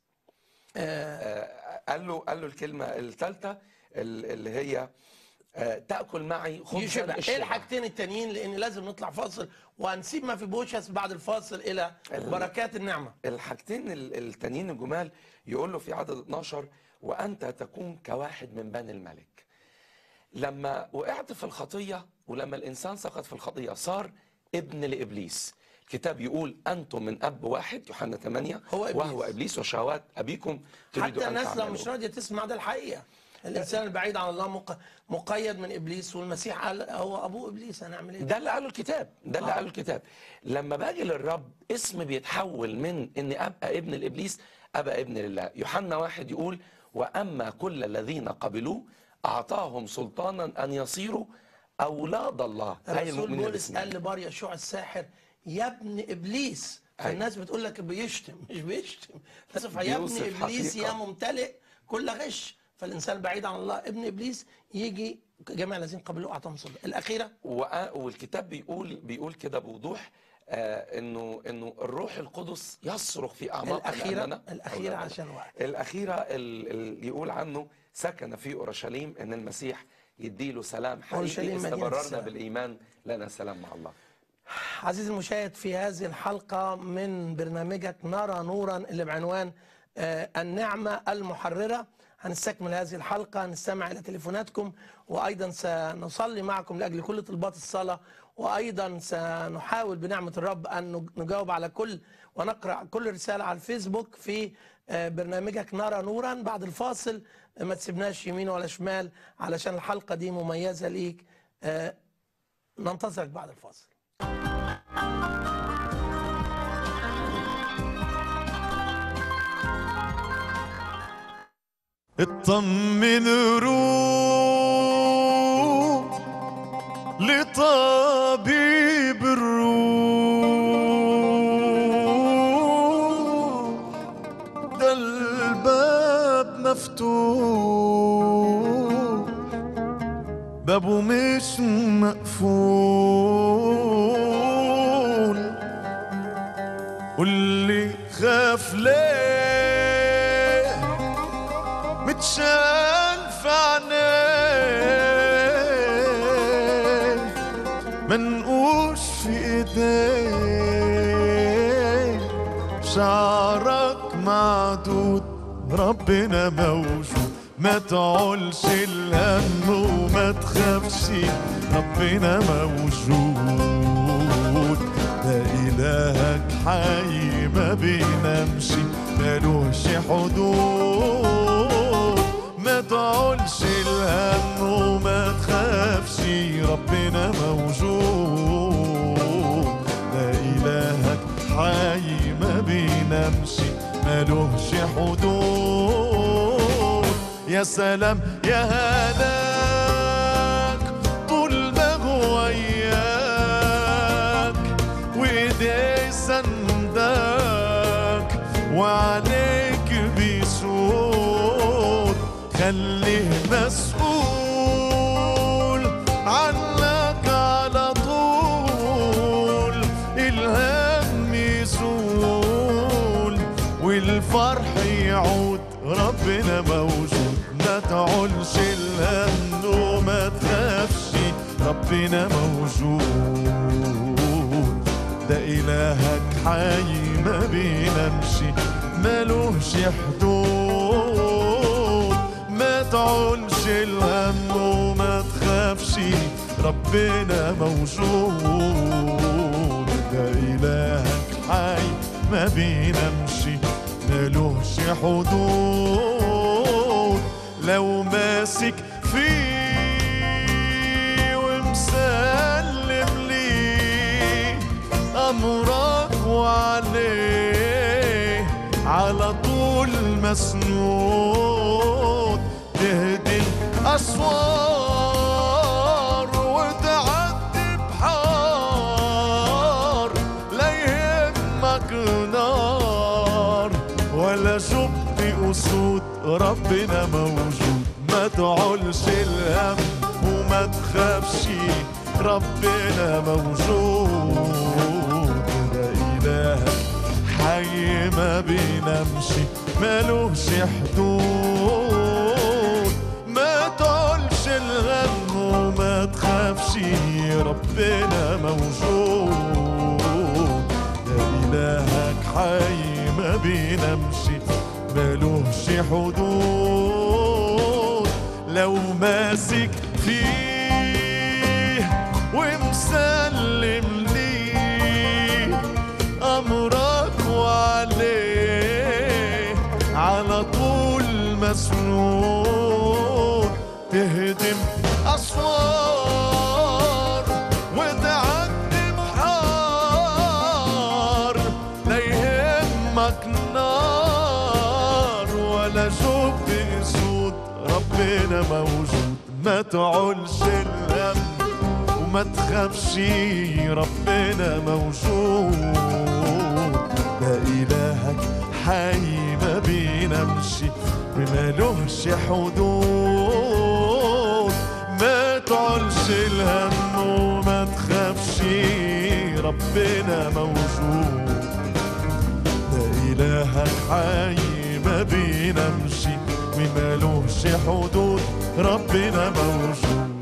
Speaker 3: قال له قال له الكلمه الثالثه اللي هي آه، تاكل معي خبزا
Speaker 2: يشبع ايه
Speaker 3: الشبع.
Speaker 2: الحاجتين التانيين لان لازم نطلع فاصل وهنسيب ما في بوشس بعد الفاصل الى بركات النعمه
Speaker 3: الحاجتين ال- التانيين الجمال يقول له في عدد 12 وانت تكون كواحد من بني الملك لما وقعت في الخطيه ولما الانسان سقط في الخطيه صار ابن لابليس الكتاب يقول انتم من اب واحد يوحنا 8
Speaker 2: هو إبليس.
Speaker 3: وهو ابليس وشهوات ابيكم تريدوا
Speaker 2: حتى
Speaker 3: ان
Speaker 2: الناس لو
Speaker 3: تعملوا
Speaker 2: مش راضيه تسمع ده الحقيقه الانسان البعيد عن الله مق- مقيد من ابليس والمسيح قال هو ابوه ابليس هنعمل ايه
Speaker 3: ده اللي قاله الكتاب ده اللي
Speaker 2: آه.
Speaker 3: قاله الكتاب لما باجي للرب اسم بيتحول من اني ابقى ابن الابليس ابقى ابن لله يوحنا واحد يقول واما كل الذين قبلوه اعطاهم سلطانا ان يصيروا اولاد الله اي
Speaker 2: الرسول
Speaker 3: المؤمنين
Speaker 2: بولس
Speaker 3: باسمه
Speaker 2: قال لبار يشوع الساحر يا ابن ابليس
Speaker 3: أيوة.
Speaker 2: الناس بتقول لك بيشتم مش بيشتم اسف يا ابن
Speaker 3: بيوصف
Speaker 2: ابليس يا
Speaker 3: حقيقة.
Speaker 2: ممتلئ كل غش فالانسان بعيد عن الله ابن ابليس يجي جميع الذين قبلوا اعطاهم صدق الاخيره
Speaker 3: وأ- والكتاب بيقول بيقول كده بوضوح آه انه انه الروح القدس يصرخ في اعماقنا
Speaker 2: الاخيره
Speaker 3: أننا
Speaker 2: الاخيره
Speaker 3: أولاد
Speaker 2: عشان وقت
Speaker 3: الأخيرة ال- ال- يقول عنه سكن في أورشليم إن المسيح يديله سلام
Speaker 2: أورشليم
Speaker 3: حقيقي
Speaker 2: مدينة
Speaker 3: استمررنا
Speaker 2: السلام.
Speaker 3: بالإيمان لنا سلام مع الله
Speaker 2: عزيزي المشاهد في هذه الحلقة من برنامجك نرى نورا اللي بعنوان آه، النعمة المحررة هنستكمل هذه الحلقة نستمع إلى تليفوناتكم وأيضا سنصلي معكم لأجل كل طلبات الصلاة وأيضا سنحاول بنعمة الرب أن نجاوب على كل ونقرأ كل رسالة على الفيسبوك في آه، برنامجك نرى نورا بعد الفاصل آه، ما تسيبناش يمين ولا شمال علشان الحلقة دي مميزة ليك آه، ننتظرك بعد الفاصل
Speaker 1: اطمن روح لطبيب الروح ده الباب مفتوح بابه مش مقفول واللي خاف ليه متشال في عينيه منقوش في ايديه شعرك معدود ربنا موجود ما تعولش الهم وما تخافش ربنا موجود ده إلهك حي ما بينامش ملوش حدود ما تعولش الهم وما تخافش ربنا موجود ده إلهك حي ما بينامش ملوش حدود يا سلام يا هناك طول ما هو وياك وايديه سندك وعليك بيسود خليه مسؤول عنك على طول الهم يزول والفرح يعود ربنا موجود ما تعولش الهم وما تخافش ربنا موجود ده إلهك حي ما بينامش ملوش حدود ما تعولش الهم وما تخافش ربنا موجود ده إلهك حي ما بينامش ملوش حدود لو ماسك فيه ومسلم ليه أمرك وعليه على طول مسنود تهدي الأسوار وتعدي بحار لا يهمك نار ولا شفت أسود ربنا موجود ما تعولش الهم وما تخافش ربنا موجود ده إلهك حي ما بينامش ملوش حدود ما تعولش الهم وما تخافش ربنا موجود ده إلهك حي ما بينامش ملوش حدود لو ماسك فيه ومسلم ليه أمرك وعليه على طول مسنون تهدم أسوار وتعدي بحار لا يهمك نار ولا شوف اسود ربنا موجود ما تعولش الهم وما تخافش ربنا موجود ده إلهك حي ما بينامش ومالوهش حدود ما تعلش الهم وما تخافش ربنا موجود ده إلهك حي ما بينامش ومالوهش حدود ربنا موجود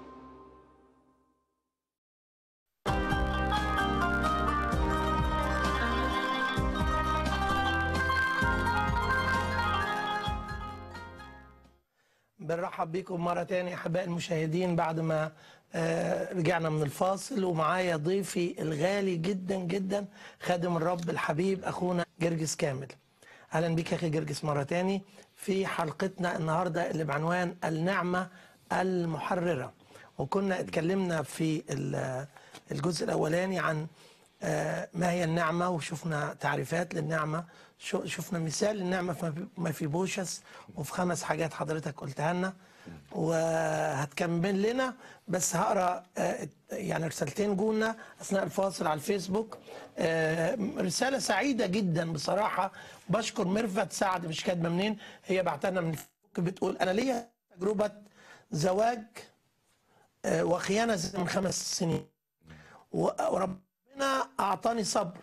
Speaker 2: بنرحب بكم مرة تانية أحباء المشاهدين بعد ما آه، رجعنا من الفاصل ومعايا ضيفي الغالي جدا جدا خادم الرب الحبيب أخونا جرجس كامل أهلا بك يا أخي جرجس مرة تاني في حلقتنا النهاردة اللي بعنوان النعمة المحررة وكنا اتكلمنا في ال- الجزء الأولاني عن آه، ما هي النعمة وشفنا تعريفات للنعمة شو- شفنا مثال للنعمة في ما في بوشس وفي خمس حاجات حضرتك قلتها لنا وهتكمل لنا بس هقرا آه، يعني رسالتين جولنا اثناء الفاصل على الفيسبوك آه، رساله سعيده جدا بصراحه بشكر ميرفت سعد مش كاتبه منين هي بعتها لنا من الفيسبوك بتقول انا ليا تجربه زواج آه، وخيانه من خمس سنين و- وربنا اعطاني صبر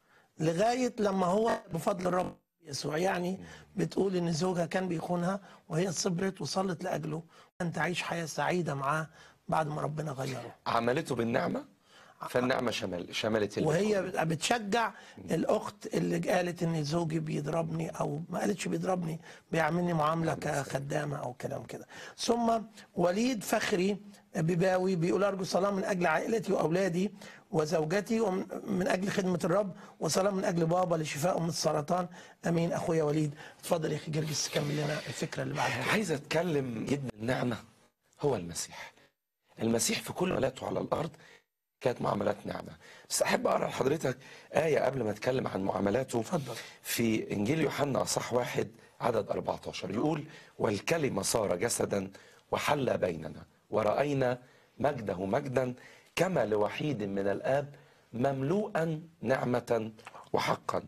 Speaker 2: لغايه لما هو بفضل الرب يسوع يعني بتقول ان زوجها كان بيخونها وهي صبرت وصلت لاجله ان تعيش حياه سعيده معاه بعد ما ربنا غيره
Speaker 3: عملته بالنعمة فالنعمة شمل شملت اللي
Speaker 2: وهي بتشجع الاخت اللي قالت ان زوجي بيضربني او ما قالتش بيضربني بيعاملني معامله كخدامه او كلام كده ثم وليد فخري بباوي بيقول ارجو صلاه من اجل عائلتي واولادي وزوجتي ومن اجل خدمه الرب وصلاه من اجل بابا لشفائه من السرطان امين اخويا وليد اتفضل يا اخي جرجس كمل لنا الفكره اللي بعد كده
Speaker 3: عايز اتكلم جدا النعمة هو المسيح المسيح في كل معاملاته على الارض كانت معاملات نعمة بس احب اقرا لحضرتك آية قبل ما اتكلم عن معاملاته
Speaker 2: اتفضل.
Speaker 3: في انجيل يوحنا اصح واحد عدد 14 يقول والكلمة صار جسدا وحل بيننا ورأينا مجده مجدا كما لوحيد من الآب مملوءا نعمة وحقا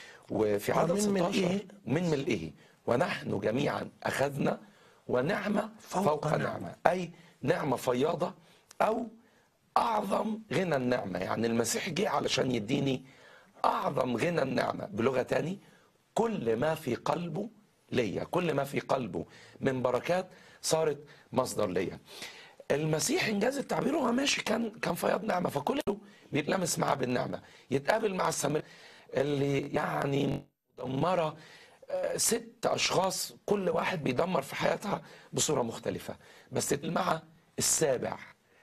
Speaker 3: وفي عدد
Speaker 2: ومن
Speaker 3: 16
Speaker 2: ملئه
Speaker 3: من ملئه ونحن جميعا أخذنا ونعمة
Speaker 2: فوق
Speaker 3: فوق, فوق
Speaker 2: نعمة.
Speaker 3: نعمة أي نعمة فياضة أو أعظم غنى النعمة يعني المسيح جه علشان يديني أعظم غنى النعمة بلغة تاني كل ما في قلبه ليا كل ما في قلبه من بركات صارت مصدر ليا المسيح انجاز التعبير وهو ماشي كان كان فياض نعمه فكله بيتلمس معاه بالنعمه يتقابل مع السامريه اللي يعني مدمره آه، ست اشخاص كل واحد بيدمر في حياتها بصوره مختلفه بس مع السابع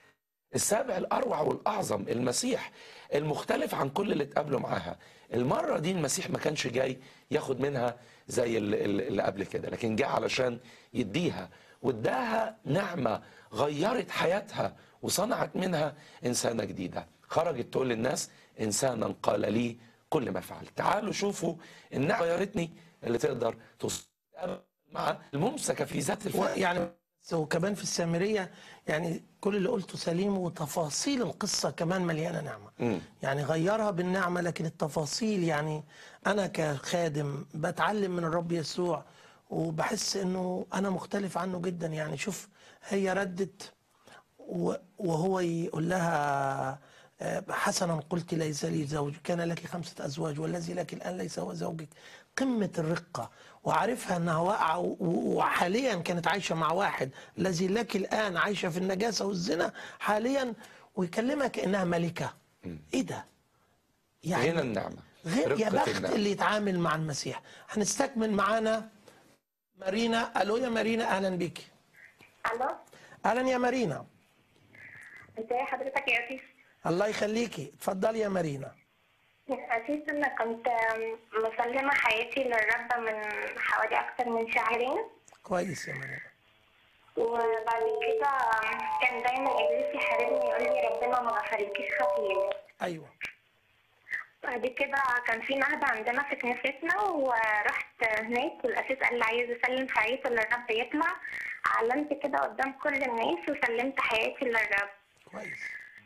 Speaker 3: السابع الاروع والاعظم المسيح المختلف عن كل اللي اتقابلوا معاها المره دي المسيح ما كانش جاي ياخد منها زي ال- ال- اللي قبل كده لكن جه علشان يديها واداها نعمه غيرت حياتها وصنعت منها انسانه جديده خرجت تقول للناس انسانا قال لي كل ما فعلت تعالوا شوفوا النعمه غيرتني اللي تقدر تص- مع الممسكه في ذات الفعل
Speaker 2: يعني بس وكمان في السامريه يعني كل اللي قلته سليم وتفاصيل القصه كمان مليانه نعمه
Speaker 3: مم.
Speaker 2: يعني غيرها بالنعمه لكن التفاصيل يعني انا كخادم بتعلم من الرب يسوع وبحس انه انا مختلف عنه جدا يعني شوف هي ردت و- وهو يقول لها آه، حسنا قلت ليس لي زوج كان لك خمسة أزواج والذي لك الآن ليس هو زوجك قمة الرقة وعارفها أنها واقعة و- و- وحاليا كانت عايشة مع واحد الذي لك الآن عايشة في النجاسة والزنا حاليا ويكلمها كأنها ملكة إيه ده؟
Speaker 3: غنى النعمه
Speaker 2: غير يا
Speaker 3: رقة
Speaker 2: بخت
Speaker 3: النعمة.
Speaker 2: اللي يتعامل مع المسيح هنستكمل معانا مارينا الو يا مارينا اهلا بيكي
Speaker 5: الو
Speaker 2: اهلا يا مارينا
Speaker 5: ازي حضرتك يا اسيس
Speaker 2: الله يخليكي اتفضلي يا مارينا
Speaker 5: اسيس انا كنت مسلمه حياتي للرب من حوالي اكتر من شهرين
Speaker 2: كويس يا مارينا
Speaker 5: وبعد كده كان دايما ابليس يحاربني يقول لي ربنا ما غفرلكيش خطيئتك
Speaker 2: ايوه
Speaker 5: بعد كده كان في نهضة عندنا في كنيستنا ورحت هناك والأسيس قال لي عايز أسلم حياتي للرب يطلع علمت كده قدام كل الناس وسلمت حياتي للرب
Speaker 2: كويس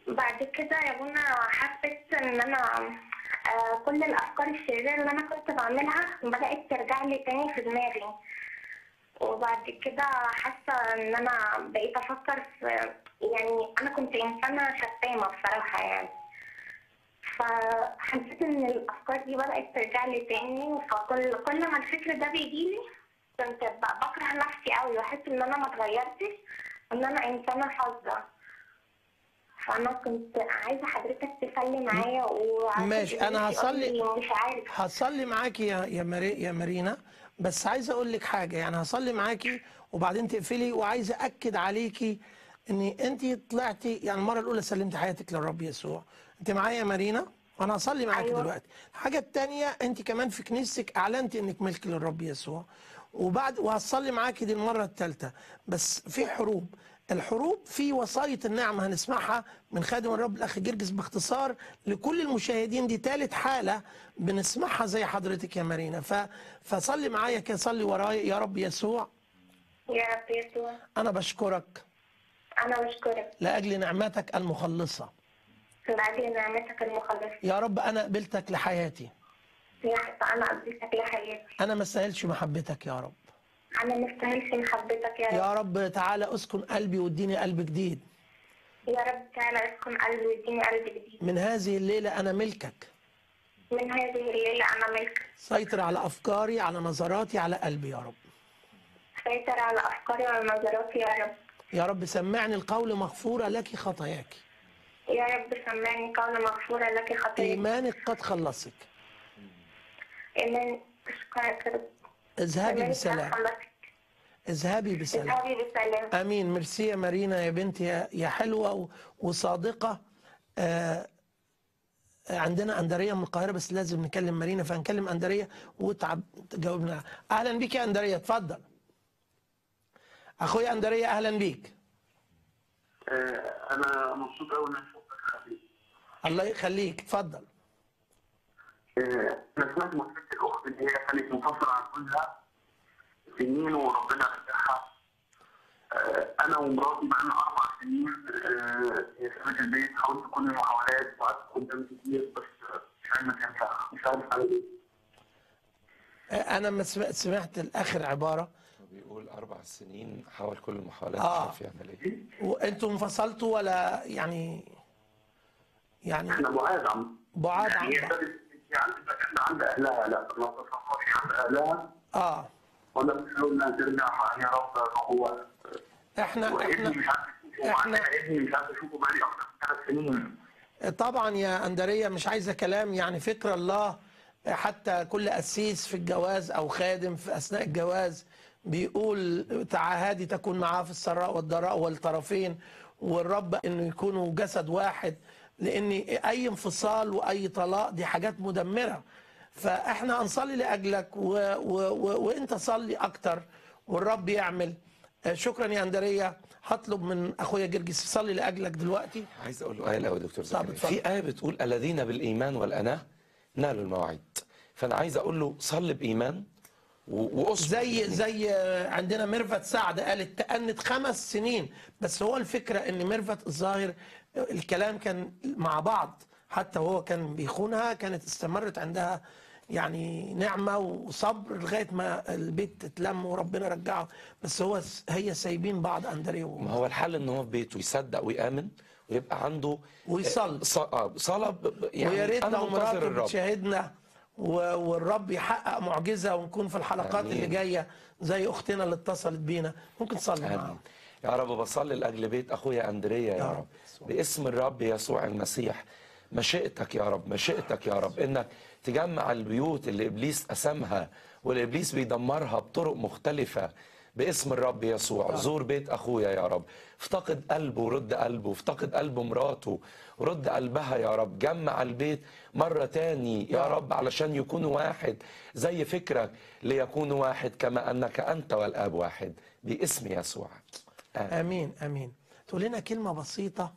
Speaker 10: بعد كده يا بونا حسيت ان انا آه، كل الافكار الشريره اللي انا كنت بعملها بدات ترجع لي تاني في دماغي وبعد كده حاسه ان انا بقيت افكر في يعني انا كنت انسانه شتامه بصراحه يعني فحسيت ان الافكار دي بدات ترجع لي تاني فكل كل ما الفكر ده بيجيلي كنت ب- بكره نفسي قوي واحس ان انا ما اتغيرتش وان انا انسانه حافظه فانا كنت عايزه حضرتك تصلي معايا وعايزة
Speaker 2: ماشي، أنا
Speaker 10: تقولي
Speaker 2: هصلي-
Speaker 10: مش عارف
Speaker 2: هصلي معاكي يا يا ماري يا مارينا بس عايز اقول لك حاجه يعني هصلي معاكي وبعدين تقفلي وعايز اكد عليكي ان انت طلعتي يعني المره الاولى سلمتي حياتك للرب يسوع انت معايا يا مارينا وانا هصلي معاكي
Speaker 10: أيوة.
Speaker 2: دلوقتي الحاجه الثانيه انت كمان في كنيستك اعلنتي انك ملك للرب يسوع وبعد وهصلي معاكي دي المره الثالثه بس في حروب الحروب في وصاية النعمة هنسمعها من خادم الرب الأخ جرجس باختصار لكل المشاهدين دي ثالث حالة بنسمعها زي حضرتك يا مارينا ف... فصلي معايا كده صلي ورايا يا رب يسوع
Speaker 10: يا رب يسوع
Speaker 2: أنا بشكرك
Speaker 10: انا بشكرك
Speaker 2: لأجل نعمتك المخلصة
Speaker 10: لاجل نعمتك المخلصه
Speaker 2: يا رب أنا قبلتك لحياتي
Speaker 10: يا حتى انا قضيتك لحياتي
Speaker 2: أنا ما استاهلش محبتك يا رب
Speaker 10: انا مستاهلش محبتك يا رب
Speaker 2: يا رب تعالى اسكن قلبي واديني قلب جديد
Speaker 10: يا رب تعالى اسكن قلبي واديني قلب جديد
Speaker 2: من هذه الليلة أنا ملكك
Speaker 10: من هذه الليله انا ملك
Speaker 2: سيطر على أفكاري على نظراتي على قلبي يا رب
Speaker 10: سيطر على افكاري ونظراتي يا رب
Speaker 2: يا رب سمعني القول مغفورة لك خطاياك
Speaker 10: يا رب سمعني قول مغفورة لك خطيئتي
Speaker 2: إيمانك قد خلصك
Speaker 10: إيمان أشكرك يا رب
Speaker 2: اذهبي
Speaker 10: إيمانك
Speaker 2: بسلام
Speaker 10: خلصك
Speaker 2: اذهبي بسلام
Speaker 10: اذهبي بسلام
Speaker 2: امين ميرسي يا مارينا يا بنتي يا- يا حلوه و- وصادقه آه عندنا اندريه من القاهره بس لازم نكلم مارينا فهنكلم اندريه وتعب تجاوبنا اهلا بيك يا اندريه اتفضل اخويا اندريه اهلا بيك
Speaker 7: انا مبسوط قوي ان انا شفتك حبيبي
Speaker 2: الله يخليك اتفضل
Speaker 7: آه، انا سمعت مشكله الاخت اللي هي كانت منفصله عن جوزها سنين وربنا رجعها آه، انا ومراتي بقالنا اربع سنين آه، هي سابت البيت حاولت كل المحاولات وقعدت قدام كتير بس آه، مش عارف تنفع مش عارف اعمل ايه
Speaker 2: آه انا ما سمعت, سمعت الاخر عباره
Speaker 3: بيقول اربع سنين حاول كل المحاولات
Speaker 2: آه.
Speaker 3: مش عارف يعمل ايه
Speaker 2: وانتوا انفصلتوا ولا يعني يعني
Speaker 7: احنا بعاد عم
Speaker 2: بعاد عن
Speaker 7: هي
Speaker 2: بعض
Speaker 7: سابت البيت عند عند اهلها لا ما تصورش عند اهلها
Speaker 2: اه
Speaker 7: وانا بحاول انها ترجع يا رب هو
Speaker 2: احنا
Speaker 7: وابني
Speaker 2: احنا
Speaker 7: مش عارف اشوفه
Speaker 2: إحنا-
Speaker 7: عندنا ابني مش عارف اشوفه بقالي اكتر من ثلاث سنين
Speaker 2: طبعا يا أندرية مش عايزة كلام يعني فكر الله حتى كل قسيس في الجواز أو خادم في أثناء الجواز بيقول تعهدي تكون معاه في السراء والضراء والطرفين والرب إنه يكونوا جسد واحد لأن أي انفصال وأي طلاق دي حاجات مدمرة فإحنا هنصلي لأجلك و... و... و... وإنت صلي أكتر والرب يعمل شكرا يا أندرية هطلب من أخويا جرجس يصلي لأجلك دلوقتي
Speaker 3: عايز اقول له ايه الاول يا دكتور
Speaker 2: طب
Speaker 3: زكريا
Speaker 2: اتفضل.
Speaker 3: في ايه بتقول الذين بالايمان والاناه نالوا المواعيد فانا عايز اقول له صلي بايمان و- واصبر
Speaker 2: زي زي عندنا ميرفت سعد قالت تأنت خمس سنين بس هو الفكرة ان ميرفت الظاهر الكلام كان مع بعض حتى وهو كان بيخونها كانت استمرت عندها يعني نعمة وصبر لغاية ما البيت اتلم وربنا رجعه بس هو هي سايبين بعض أندريا
Speaker 3: ما هو الحل ان هو في بيته يصدق ويامن ويبقى عنده
Speaker 2: ويصلي.
Speaker 3: ص- آه، صلاه ب- ب- يعني
Speaker 2: ويا ريت
Speaker 3: انا
Speaker 2: لو
Speaker 3: منتظر
Speaker 2: مراته
Speaker 3: الرب
Speaker 2: بتشاهدنا و- والرب يحقق معجزة ونكون في الحلقات
Speaker 3: آمين.
Speaker 2: اللي جاية زي أختنا اللي اتصلت بينا ممكن تصلي معاها
Speaker 3: آمين. يا رب بصلي لاجل بيت اخويا اندريا يا
Speaker 2: يا
Speaker 3: رب باسم الرب يسوع المسيح مشيئتك يا رب مشيئتك يا رب انك تجمع البيوت اللي ابليس قسمها واللي ابليس بيدمرها بطرق مختلفه باسم الرب يسوع زور بيت اخويا يا رب افتقد قلبه ورد قلبه افتقد قلب مراته ورد قلبها يا رب جمع البيت مرة تاني يا رب علشان يكونوا واحد زي فكرك ليكونوا واحد كما أنك أنت والآب واحد باسم يسوع آمين.
Speaker 2: امين امين تقول لنا كلمه بسيطه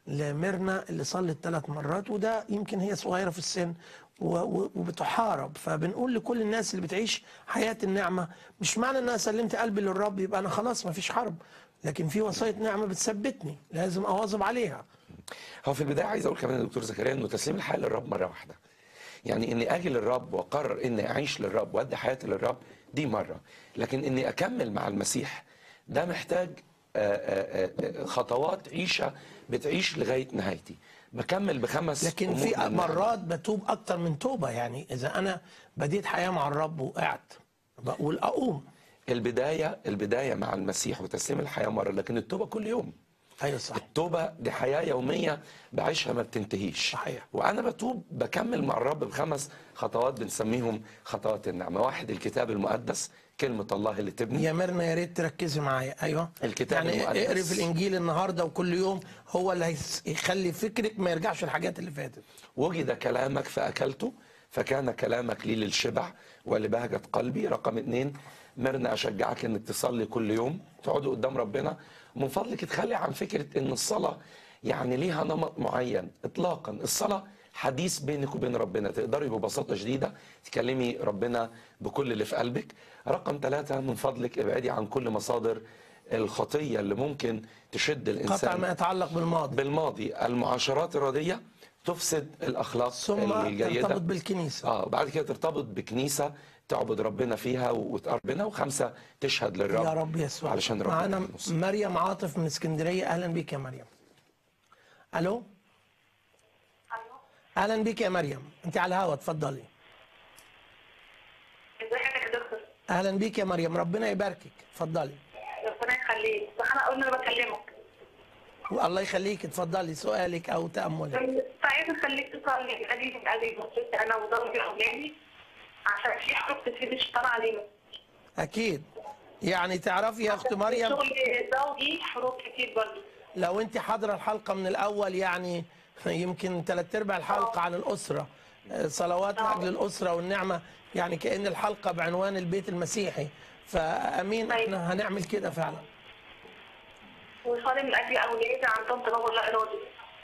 Speaker 2: لميرنا اللي صلت ثلاث مرات وده يمكن هي صغيره في السن و- و- وبتحارب فبنقول لكل الناس اللي بتعيش حياه النعمه مش معنى ان انا سلمت قلبي للرب يبقى انا خلاص ما فيش حرب لكن في وصايه نعمه بتثبتني لازم اواظب عليها
Speaker 3: هو في البدايه عايز اقول كمان يا دكتور زكريا انه تسليم الحياه للرب مره واحده يعني اني اجي للرب واقرر اني اعيش للرب وادي حياتي للرب دي مره لكن اني اكمل مع المسيح ده محتاج آه، آه، آه، خطوات عيشه بتعيش لغايه نهايتي بكمل بخمس
Speaker 2: لكن
Speaker 3: أمور
Speaker 2: في
Speaker 3: من النعمة.
Speaker 2: مرات بتوب اكتر من توبه يعني اذا انا بديت حياه مع الرب وقعت بقول اقوم
Speaker 3: البدايه البدايه مع المسيح وتسليم الحياه مره لكن التوبه كل يوم
Speaker 2: ايوه صح
Speaker 3: التوبه دي حياه يوميه بعيشها ما بتنتهيش
Speaker 2: صحيح.
Speaker 3: وانا بتوب بكمل مع الرب بخمس خطوات بنسميهم خطوات النعمه واحد الكتاب المقدس كلمه الله اللي تبني
Speaker 2: يا ميرنا يا ريت تركزي معايا ايوه
Speaker 3: الكتاب
Speaker 2: يعني
Speaker 3: المقدس.
Speaker 2: اقري في الانجيل النهارده وكل يوم هو اللي هيس- هيخلي فكرك ما يرجعش الحاجات اللي فاتت
Speaker 3: وجد كلامك فأكلته فكان كلامك لي للشبع ولبهجة قلبي رقم اتنين مرنا أشجعك إنك تصلي كل يوم تقعدوا قدام ربنا من فضلك تخلي عن فكرة إن الصلاة يعني ليها نمط معين إطلاقا الصلاة حديث بينك وبين ربنا تقدري ببساطة شديدة تكلمي ربنا بكل اللي في قلبك رقم ثلاثة من فضلك ابعدي عن كل مصادر الخطية اللي ممكن تشد الإنسان
Speaker 2: قطع ما يتعلق بالماضي
Speaker 3: بالماضي المعاشرات الردية تفسد الأخلاق
Speaker 2: ثم
Speaker 3: الجيدة
Speaker 2: ترتبط بالكنيسه
Speaker 3: اه بعد كده ترتبط بكنيسة تعبد ربنا فيها وتقرب ربنا وخمسة تشهد للرب
Speaker 2: يا رب يسوع
Speaker 3: علشان ربنا
Speaker 2: معانا
Speaker 3: ينصر.
Speaker 2: مريم عاطف من اسكندريه اهلا بيك يا مريم الو اهلا بيك يا مريم انت على الهوا اتفضلي
Speaker 5: ازيك يا دكتور
Speaker 2: اهلا بيك يا مريم ربنا يباركك اتفضلي
Speaker 5: ربنا يخليك بس انا اول مره بكلمك
Speaker 2: والله يخليك اتفضلي سؤالك او تاملك
Speaker 5: عايزه اخليك تصلي من اجلي من اجلي بصيت انا وزوجي واولادي عشان في حروب كتير الشيطان علينا
Speaker 2: اكيد يعني تعرفي يا اخت مريم
Speaker 5: شغل زوجي حروب كتير برضه
Speaker 2: لو انت حاضره الحلقه من الاول يعني يمكن ثلاث ارباع الحلقه عن الاسره آه، صلوات لاجل الاسره والنعمه يعني كان الحلقه بعنوان البيت المسيحي فامين احنا هنعمل كده فعلا
Speaker 5: وصلي من اجل اولادي عن طنط بابا الله ارادي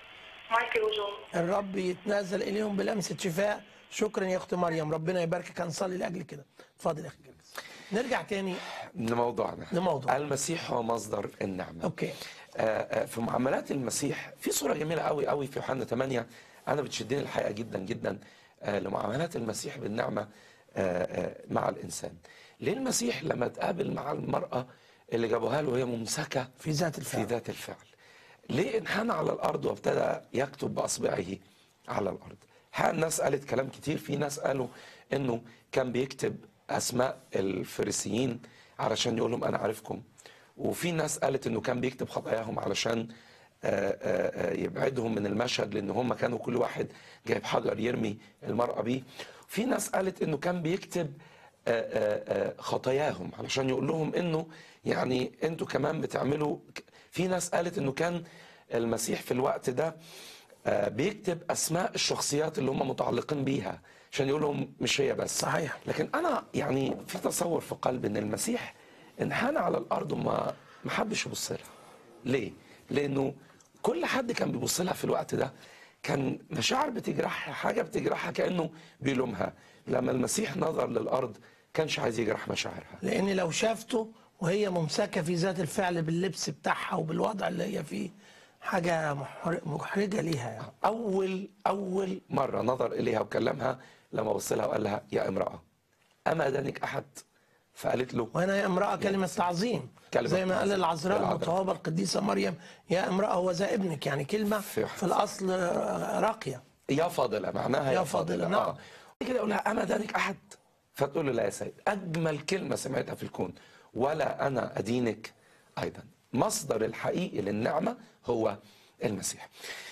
Speaker 5: مايكل وجون
Speaker 2: الرب يتنازل اليهم بلمسه شفاء شكرا يا اخت مريم ربنا يباركك هنصلي لاجل كده اتفضل يا اخي جرجس نرجع تاني
Speaker 3: لموضوعنا
Speaker 2: لموضوع.
Speaker 3: المسيح هو مصدر النعمة
Speaker 2: اوكي
Speaker 3: آه، آه، في معاملات المسيح في صورة جميلة قوي قوي في يوحنا 8 أنا بتشدني الحقيقة جدا جدا آه، لمعاملات المسيح بالنعمة آه، آه، مع الإنسان ليه المسيح لما تقابل مع المرأة اللي جابوها له وهي ممسكة
Speaker 2: في ذات
Speaker 3: في
Speaker 2: الفعل
Speaker 3: ذات الفعل ليه انحنى على الأرض وابتدى يكتب بأصبعه على الأرض ها الناس قالت كلام كتير في ناس قالوا إنه كان بيكتب أسماء الفريسيين علشان يقول لهم أنا عارفكم وفي ناس قالت إنه كان بيكتب خطاياهم علشان آه، آه، آه، يبعدهم من المشهد لأن هم كانوا كل واحد جايب حجر يرمي المرأة بيه في ناس قالت إنه كان بيكتب آه، آه، آه، خطاياهم علشان يقول لهم انه يعني انتوا كمان بتعملوا ك- في ناس قالت انه كان المسيح في الوقت ده آه، بيكتب اسماء الشخصيات اللي هم متعلقين بيها عشان يقول لهم مش هي بس
Speaker 2: صحيح.
Speaker 3: لكن انا يعني في تصور في قلبي ان المسيح انحنى على الارض وما ما حدش يبص لها ليه لانه كل حد كان بيبص لها في الوقت ده كان مشاعر بتجرحها حاجه بتجرحها كانه بيلومها لما المسيح نظر للارض كانش عايز يجرح مشاعرها
Speaker 2: لان لو شافته وهي ممسكه في ذات الفعل باللبس بتاعها وبالوضع اللي هي فيه حاجه محر- محرجه ليها يعني
Speaker 3: اول اول مره نظر اليها وكلمها لما بص لها وقال لها يا امراه اما دانك احد فقالت له
Speaker 2: وهنا يا امراه كلمه تعظيم
Speaker 3: كلمة
Speaker 2: زي ما قال
Speaker 3: تعظيم.
Speaker 2: العذراء
Speaker 3: العذراء.
Speaker 2: المطوبه القديسه مريم يا امراه هو ذا ابنك يعني كلمه
Speaker 3: في-
Speaker 2: في الاصل راقيه
Speaker 3: يا فاضلة معناها
Speaker 2: يا فاضلة، نعم.
Speaker 3: آه. كده يقول لها أما دانك أحد فتقول له لا يا سيد أجمل كلمة سمعتها في الكون ولا أنا أدينك أيضا مصدر الحقيقي للنعمة هو المسيح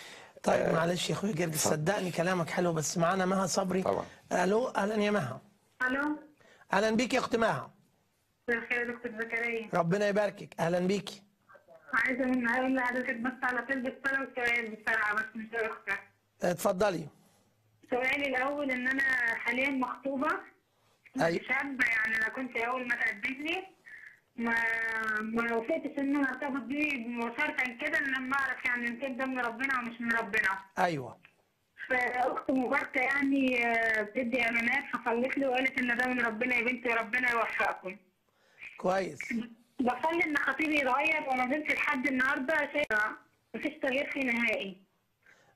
Speaker 2: طيب معلش يا اخويا جرجس صدقني كلامك حلو بس معانا مها صبري
Speaker 3: طبعا.
Speaker 2: الو اهلا يا مها
Speaker 10: الو
Speaker 2: اهلا بيك يا اخت مها
Speaker 10: مساء الخير يا دكتور زكريا
Speaker 2: ربنا يباركك اهلا بيكي
Speaker 10: عايزه من اقول لحضرتك بس على طلب الصلاه وسؤال بسرعه بس مش اكتر
Speaker 2: اتفضلي
Speaker 10: سؤالي الاول ان انا حاليا مخطوبه
Speaker 2: أي.
Speaker 10: شابه يعني انا كنت اول ما تقدم لي ما ما وافقتش ان انا ارتبط بيه مباشره كده إلا لما اعرف يعني ان كان ده من ربنا ومش من ربنا
Speaker 2: ايوه
Speaker 10: فاخت مباركه يعني آه، بتدي اعلانات فصلت لي وقالت ان ده من ربنا يا بنتي وربنا يوفقكم
Speaker 2: كويس
Speaker 10: بصلي ان خطيبي يتغير وما زلت لحد النهارده شايفه مفيش تغيير فيه نهائي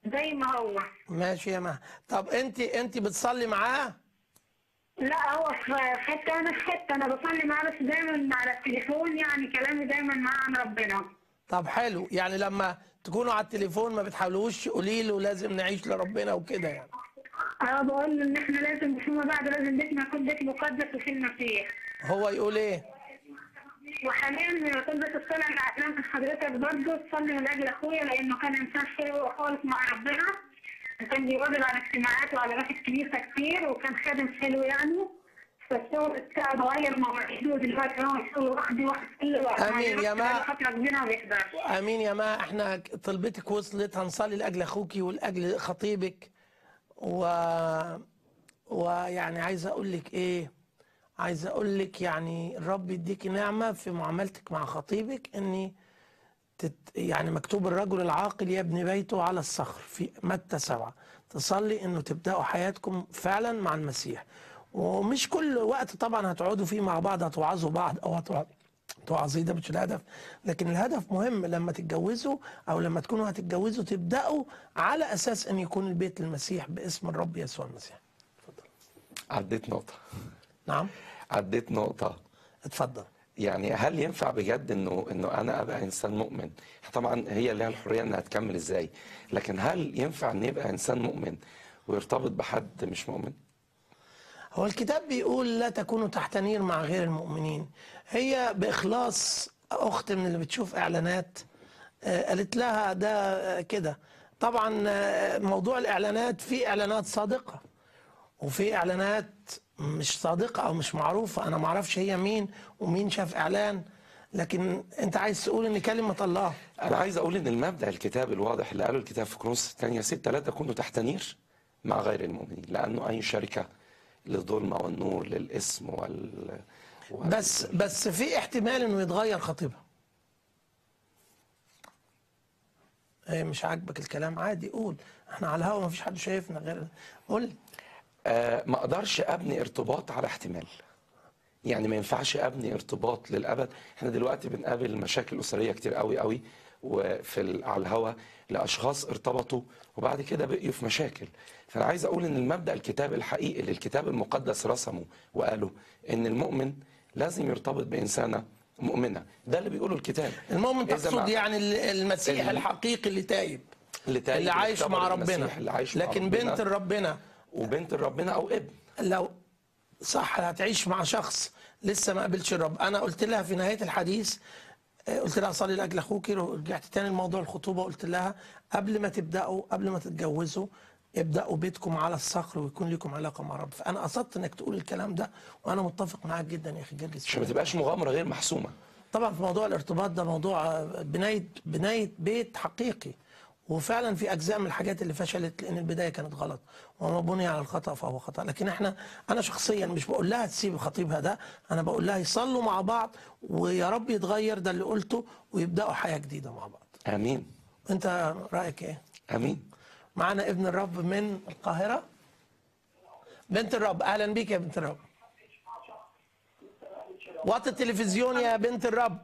Speaker 10: زي ما هو
Speaker 2: ماشي يا مها طب انت انت بتصلي معاه
Speaker 10: لا هو في حته انا في حته انا بصلي معاه بس دايما على التليفون يعني كلامي دايما معاه عن ربنا
Speaker 2: طب حلو يعني لما تكونوا على التليفون ما بتحاولوش قولي له لازم نعيش لربنا وكده يعني
Speaker 10: انا بقول له ان احنا لازم فيما بعد لازم بيتنا يكون بيت مقدس وفيه المسيح
Speaker 2: هو يقول ايه
Speaker 10: وحاليا طلبة الصلاة اللي علمت حضرتك برضه تصلي من أجل أخويا لأنه كان إنسان حلو خالص مع ربنا كان بيواظب على اجتماعات وعلى راس الكنيسة كتير وكان خادم حلو يعني فالشغل بتاعه اتغير مواعيده ودلوقتي هو الشغل واخد واحد كل وقت
Speaker 2: آمين يا
Speaker 10: بقاله
Speaker 2: ما.
Speaker 10: فترة كبيرة ما بيحضرش
Speaker 2: امين يا ما احنا طلبتك وصلت هنصلي لاجل اخوكي ولاجل خطيبك و ويعني عايز اقول لك ايه عايز اقول لك يعني الرب يديكي نعمه في معاملتك مع خطيبك اني تت يعني مكتوب الرجل العاقل يبني بيته على الصخر في متى سبعة تصلي انه تبداوا حياتكم فعلا مع المسيح ومش كل وقت طبعا هتقعدوا فيه مع بعض هتوعظوا بعض او هتوع- توعظي ده مش الهدف لكن الهدف مهم لما تتجوزوا او لما تكونوا هتتجوزوا تبداوا على اساس ان يكون البيت للمسيح باسم الرب يسوع المسيح
Speaker 3: عديت نقطة
Speaker 2: نعم
Speaker 3: عديت نقطة
Speaker 2: اتفضل
Speaker 3: يعني هل ينفع بجد انه انه انا ابقى انسان مؤمن طبعا هي لها الحريه انها تكمل ازاي لكن هل ينفع ان يبقى انسان مؤمن ويرتبط بحد مش مؤمن
Speaker 2: هو الكتاب بيقول لا تكونوا تحت نير مع غير المؤمنين هي بإخلاص أخت من اللي بتشوف إعلانات آه، قالت لها ده آه، كده طبعا آه، موضوع الإعلانات في إعلانات صادقة وفي إعلانات مش صادقة أو مش معروفة أنا معرفش هي مين ومين شاف إعلان لكن أنت عايز تقول إن كلمة الله
Speaker 3: انا عايز اقول ان المبدا الكتاب الواضح اللي قاله الكتاب في كورنثوس الثانيه 6 لا تكونوا تحت نير مع غير المؤمنين لانه اي شركه للظلمه والنور للاسم وال وال-
Speaker 2: بس بس في احتمال انه يتغير خطيبها ايه مش عاجبك الكلام عادي قول احنا على الهوا مفيش حد شايفنا غير قول لي.
Speaker 3: آه ما اقدرش ابني ارتباط على احتمال يعني ما ينفعش ابني ارتباط للابد احنا دلوقتي بنقابل مشاكل اسريه كتير قوي قوي وفي ال- على الهوا لاشخاص ارتبطوا وبعد كده بقيوا في مشاكل فانا عايز اقول ان المبدا الكتاب الحقيقي اللي الكتاب المقدس رسمه وقاله ان المؤمن لازم يرتبط بانسانه مؤمنه ده اللي بيقوله الكتاب
Speaker 2: المؤمن
Speaker 3: إذا
Speaker 2: تقصد
Speaker 3: ما-
Speaker 2: يعني ال- المسيح
Speaker 3: ال-
Speaker 2: الحقيقي اللي تايب
Speaker 3: اللي, تايب
Speaker 2: اللي عايش
Speaker 3: يختبر
Speaker 2: مع
Speaker 3: المسيح،
Speaker 2: ربنا
Speaker 3: اللي عايش مع
Speaker 2: لكن
Speaker 3: ربنا
Speaker 2: بنت ربنا
Speaker 3: وبنت ربنا او ابن
Speaker 2: لو صح هتعيش مع شخص لسه ما قابلش الرب انا قلت لها في نهايه الحديث آه، قلت لها صلي لاجل اخوك رجعت تاني لموضوع الخطوبه قلت لها قبل ما تبداوا قبل ما تتجوزوا ابداوا بيتكم على الصخر ويكون لكم علاقه مع الرب فانا قصدت انك تقول الكلام ده وانا متفق معاك جدا يا اخي جرجس
Speaker 3: عشان ما تبقاش مغامره غير محسومه
Speaker 2: طبعا في موضوع الارتباط ده موضوع آه، بنايه بنايه بيت حقيقي وفعلا في اجزاء من الحاجات اللي فشلت لان البدايه كانت غلط وما بني على الخطا فهو خطا لكن احنا انا شخصيا مش بقول لها تسيب خطيبها ده انا بقول لها يصلوا مع بعض ويا رب يتغير ده اللي قلته ويبداوا حياه جديده مع بعض
Speaker 3: امين
Speaker 2: انت رايك ايه
Speaker 3: امين
Speaker 2: معانا ابن الرب من القاهره بنت الرب اهلا بيك يا بنت الرب وطي التلفزيون يا بنت الرب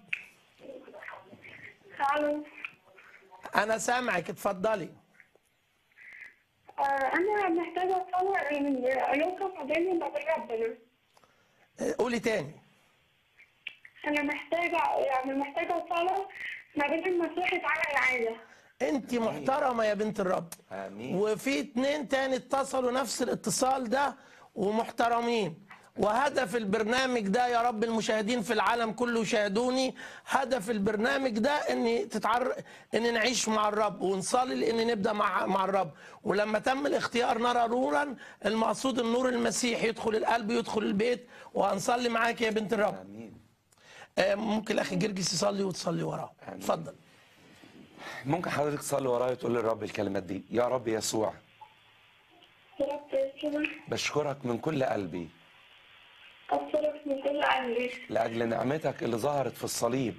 Speaker 10: الو
Speaker 2: انا سامعك اتفضلي
Speaker 10: آه، انا محتاجه اطلع من علاقه ما بيني وما بين ربنا
Speaker 2: قولي تاني
Speaker 10: انا محتاجه يعني محتاجه اطلع ما بين المسيح يتعامل معايا
Speaker 2: انت محترمه يا بنت الرب
Speaker 3: امين
Speaker 2: وفي اتنين تاني اتصلوا نفس الاتصال ده ومحترمين وهدف البرنامج ده يا رب المشاهدين في العالم كله يشاهدوني هدف البرنامج ده ان تتعر ان نعيش مع الرب ونصلي لان نبدا مع مع الرب ولما تم الاختيار نرى نورا المقصود النور المسيح يدخل القلب يدخل البيت وهنصلي معاك يا بنت الرب
Speaker 3: امين
Speaker 2: آه، ممكن الاخ جرجس يصلي وتصلي وراه
Speaker 3: آمين.
Speaker 2: اتفضل
Speaker 3: ممكن حضرتك تصلي ورايا وتقول للرب الكلمات دي يا رب يسوع
Speaker 10: يا رب يسوع
Speaker 3: بشكرك من كل قلبي
Speaker 10: أصرف من كل قلبي
Speaker 3: لاجل نعمتك اللي ظهرت في الصليب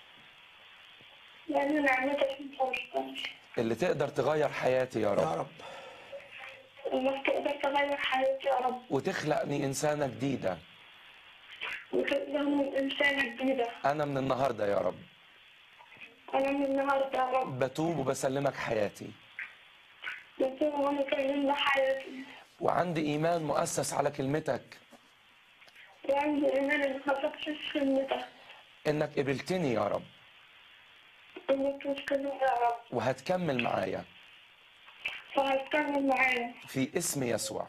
Speaker 10: لأن نعمتك مفرطة
Speaker 3: اللي تقدر تغير حياتي يا رب
Speaker 2: يا رب
Speaker 10: إنك تقدر تغير حياتي يا رب
Speaker 3: وتخلقني انسانه جديده
Speaker 10: وتقدر إنسانة جديدة
Speaker 3: انا من النهارده يا رب
Speaker 10: أنا من النهاردة يا رب
Speaker 3: بتوب وبسلمك حياتي
Speaker 10: يكون هو كلمة حياتي
Speaker 3: وعندي إيمان مؤسس على كلمتك
Speaker 10: وعندي إيمان إن حضرتك في كلمتك
Speaker 3: إنك قبلتني يا رب
Speaker 10: إنك تتكلم يا رب
Speaker 3: وهتكمل معايا
Speaker 10: وهتكمل معايا
Speaker 3: في اسم يسوع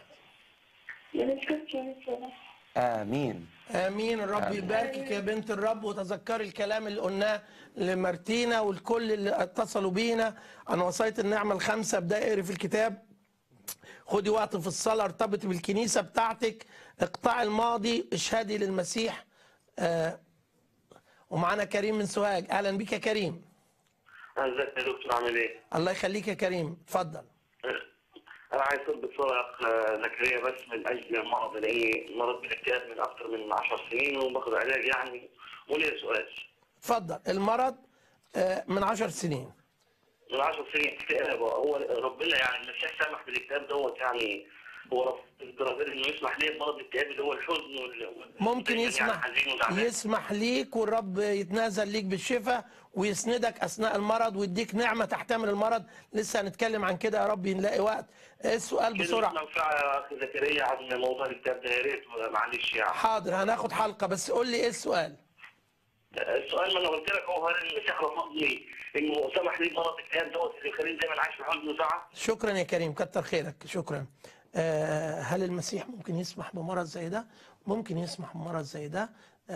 Speaker 10: بنتكلم كده
Speaker 3: آمين
Speaker 2: امين الرب
Speaker 3: آمين.
Speaker 2: يباركك يا بنت الرب وتذكري الكلام اللي قلناه لمارتينا والكل اللي اتصلوا بينا عن وصايه النعمه الخمسه ابدا اقري في الكتاب خدي وقت في الصلاه ارتبطي بالكنيسه بتاعتك اقطعي الماضي اشهدي للمسيح آه ومعانا كريم من سوهاج اهلا بيك يا كريم
Speaker 4: ازيك يا دكتور عامل ايه؟
Speaker 2: الله يخليك يا كريم اتفضل
Speaker 4: انا عايز اطلب صلاه اخ زكريا بس من اجل مرض لاني مرض بالاكتئاب من اكثر من 10 سنين وباخد علاج يعني ولي سؤال
Speaker 2: اتفضل المرض آه من عشر سنين
Speaker 4: من 10 سنين اكتئاب هو ربنا يعني المسيح سامح بالاكتئاب دوت يعني هو رب- ربنا انه يسمح لي بمرض الاكتئاب اللي هو الحزن وال-
Speaker 2: ممكن
Speaker 4: يعني
Speaker 2: يسمح
Speaker 4: حزين وزعلان.
Speaker 2: يسمح ليك والرب يتنازل ليك بالشفاء ويسندك اثناء المرض ويديك نعمه تحتمل المرض لسه هنتكلم عن كده يا رب نلاقي وقت إيه السؤال بسرعه
Speaker 4: منفعه يا اخ زكريا عن موضوع الاكتئاب ده يا ريت معلش يعني
Speaker 2: حاضر هناخد حلقه بس قول لي ايه السؤال
Speaker 4: السؤال ما انا قلت لك هو هل المسيح رفض لي انه سمح لي بمرض الاكتئاب دوت اللي يخليني دايما عايش في حزن وزعل
Speaker 2: شكرا يا كريم كتر خيرك شكرا آه هل المسيح ممكن يسمح بمرض زي ده ممكن يسمح بمرض زي ده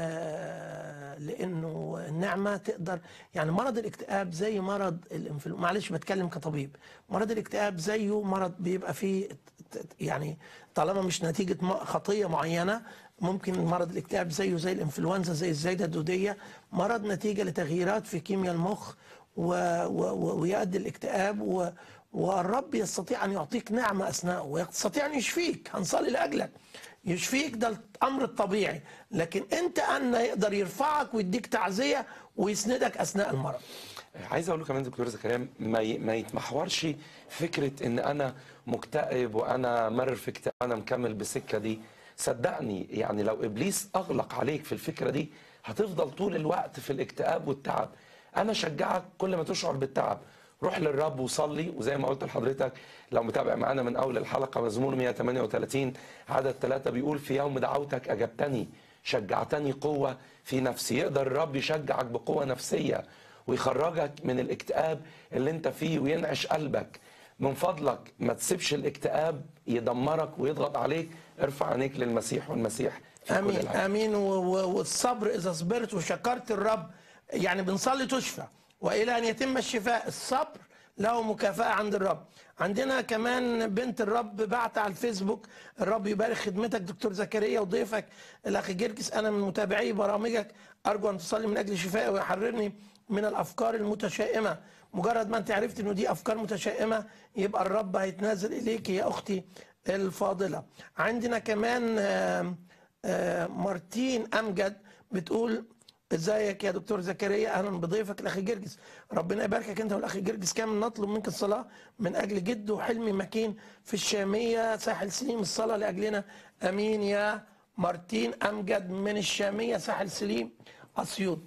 Speaker 2: آه لانه النعمه تقدر يعني مرض الاكتئاب زي مرض الانفلونزا معلش بتكلم كطبيب مرض الاكتئاب زيه مرض بيبقى فيه ت- ت- يعني طالما مش نتيجه م- خطيه معينه ممكن مرض الاكتئاب زيه زي الانفلونزا زي الزايده الدوديه مرض نتيجه لتغييرات في كيمياء المخ و... و... و... ويؤدي الاكتئاب و... والرب يستطيع ان يعطيك نعمه اثناءه ويستطيع ان يشفيك هنصلي لاجلك يشفيك ده الامر الطبيعي لكن انت ان يقدر يرفعك ويديك تعزيه ويسندك اثناء المرض
Speaker 3: عايز اقول له كمان دكتور زكريا ما ي- ما يتمحورش فكره ان انا مكتئب وانا مر في اكتئاب انا مكمل بالسكه دي صدقني يعني لو ابليس اغلق عليك في الفكره دي هتفضل طول الوقت في الاكتئاب والتعب انا اشجعك كل ما تشعر بالتعب روح للرب وصلي وزي ما قلت لحضرتك لو متابع معانا من اول الحلقه مزمور 138 عدد ثلاثة بيقول في يوم دعوتك اجبتني شجعتني قوه في نفسي يقدر الرب يشجعك بقوه نفسيه ويخرجك من الاكتئاب اللي انت فيه وينعش قلبك من فضلك ما تسيبش الاكتئاب يدمرك ويضغط عليك ارفع عينيك للمسيح والمسيح في كل
Speaker 2: امين
Speaker 3: العالم.
Speaker 2: امين و... و... والصبر اذا صبرت وشكرت الرب يعني بنصلي تشفى والى ان يتم الشفاء الصبر له مكافاه عند الرب عندنا كمان بنت الرب بعت على الفيسبوك الرب يبارك خدمتك دكتور زكريا وضيفك الاخ جرجس انا من متابعي برامجك ارجو ان تصلي من اجل شفائي ويحررني من الافكار المتشائمه مجرد ما انت عرفت انه دي افكار متشائمه يبقى الرب هيتنازل اليك يا اختي الفاضله عندنا كمان آم آه، مارتين امجد بتقول ازيك يا دكتور زكريا اهلا بضيفك الاخ جرجس ربنا يباركك انت والاخ جرجس كامل نطلب منك الصلاه من اجل جده حلمي مكين في الشاميه ساحل سليم الصلاه لاجلنا امين يا مارتين امجد من الشاميه ساحل سليم اسيوط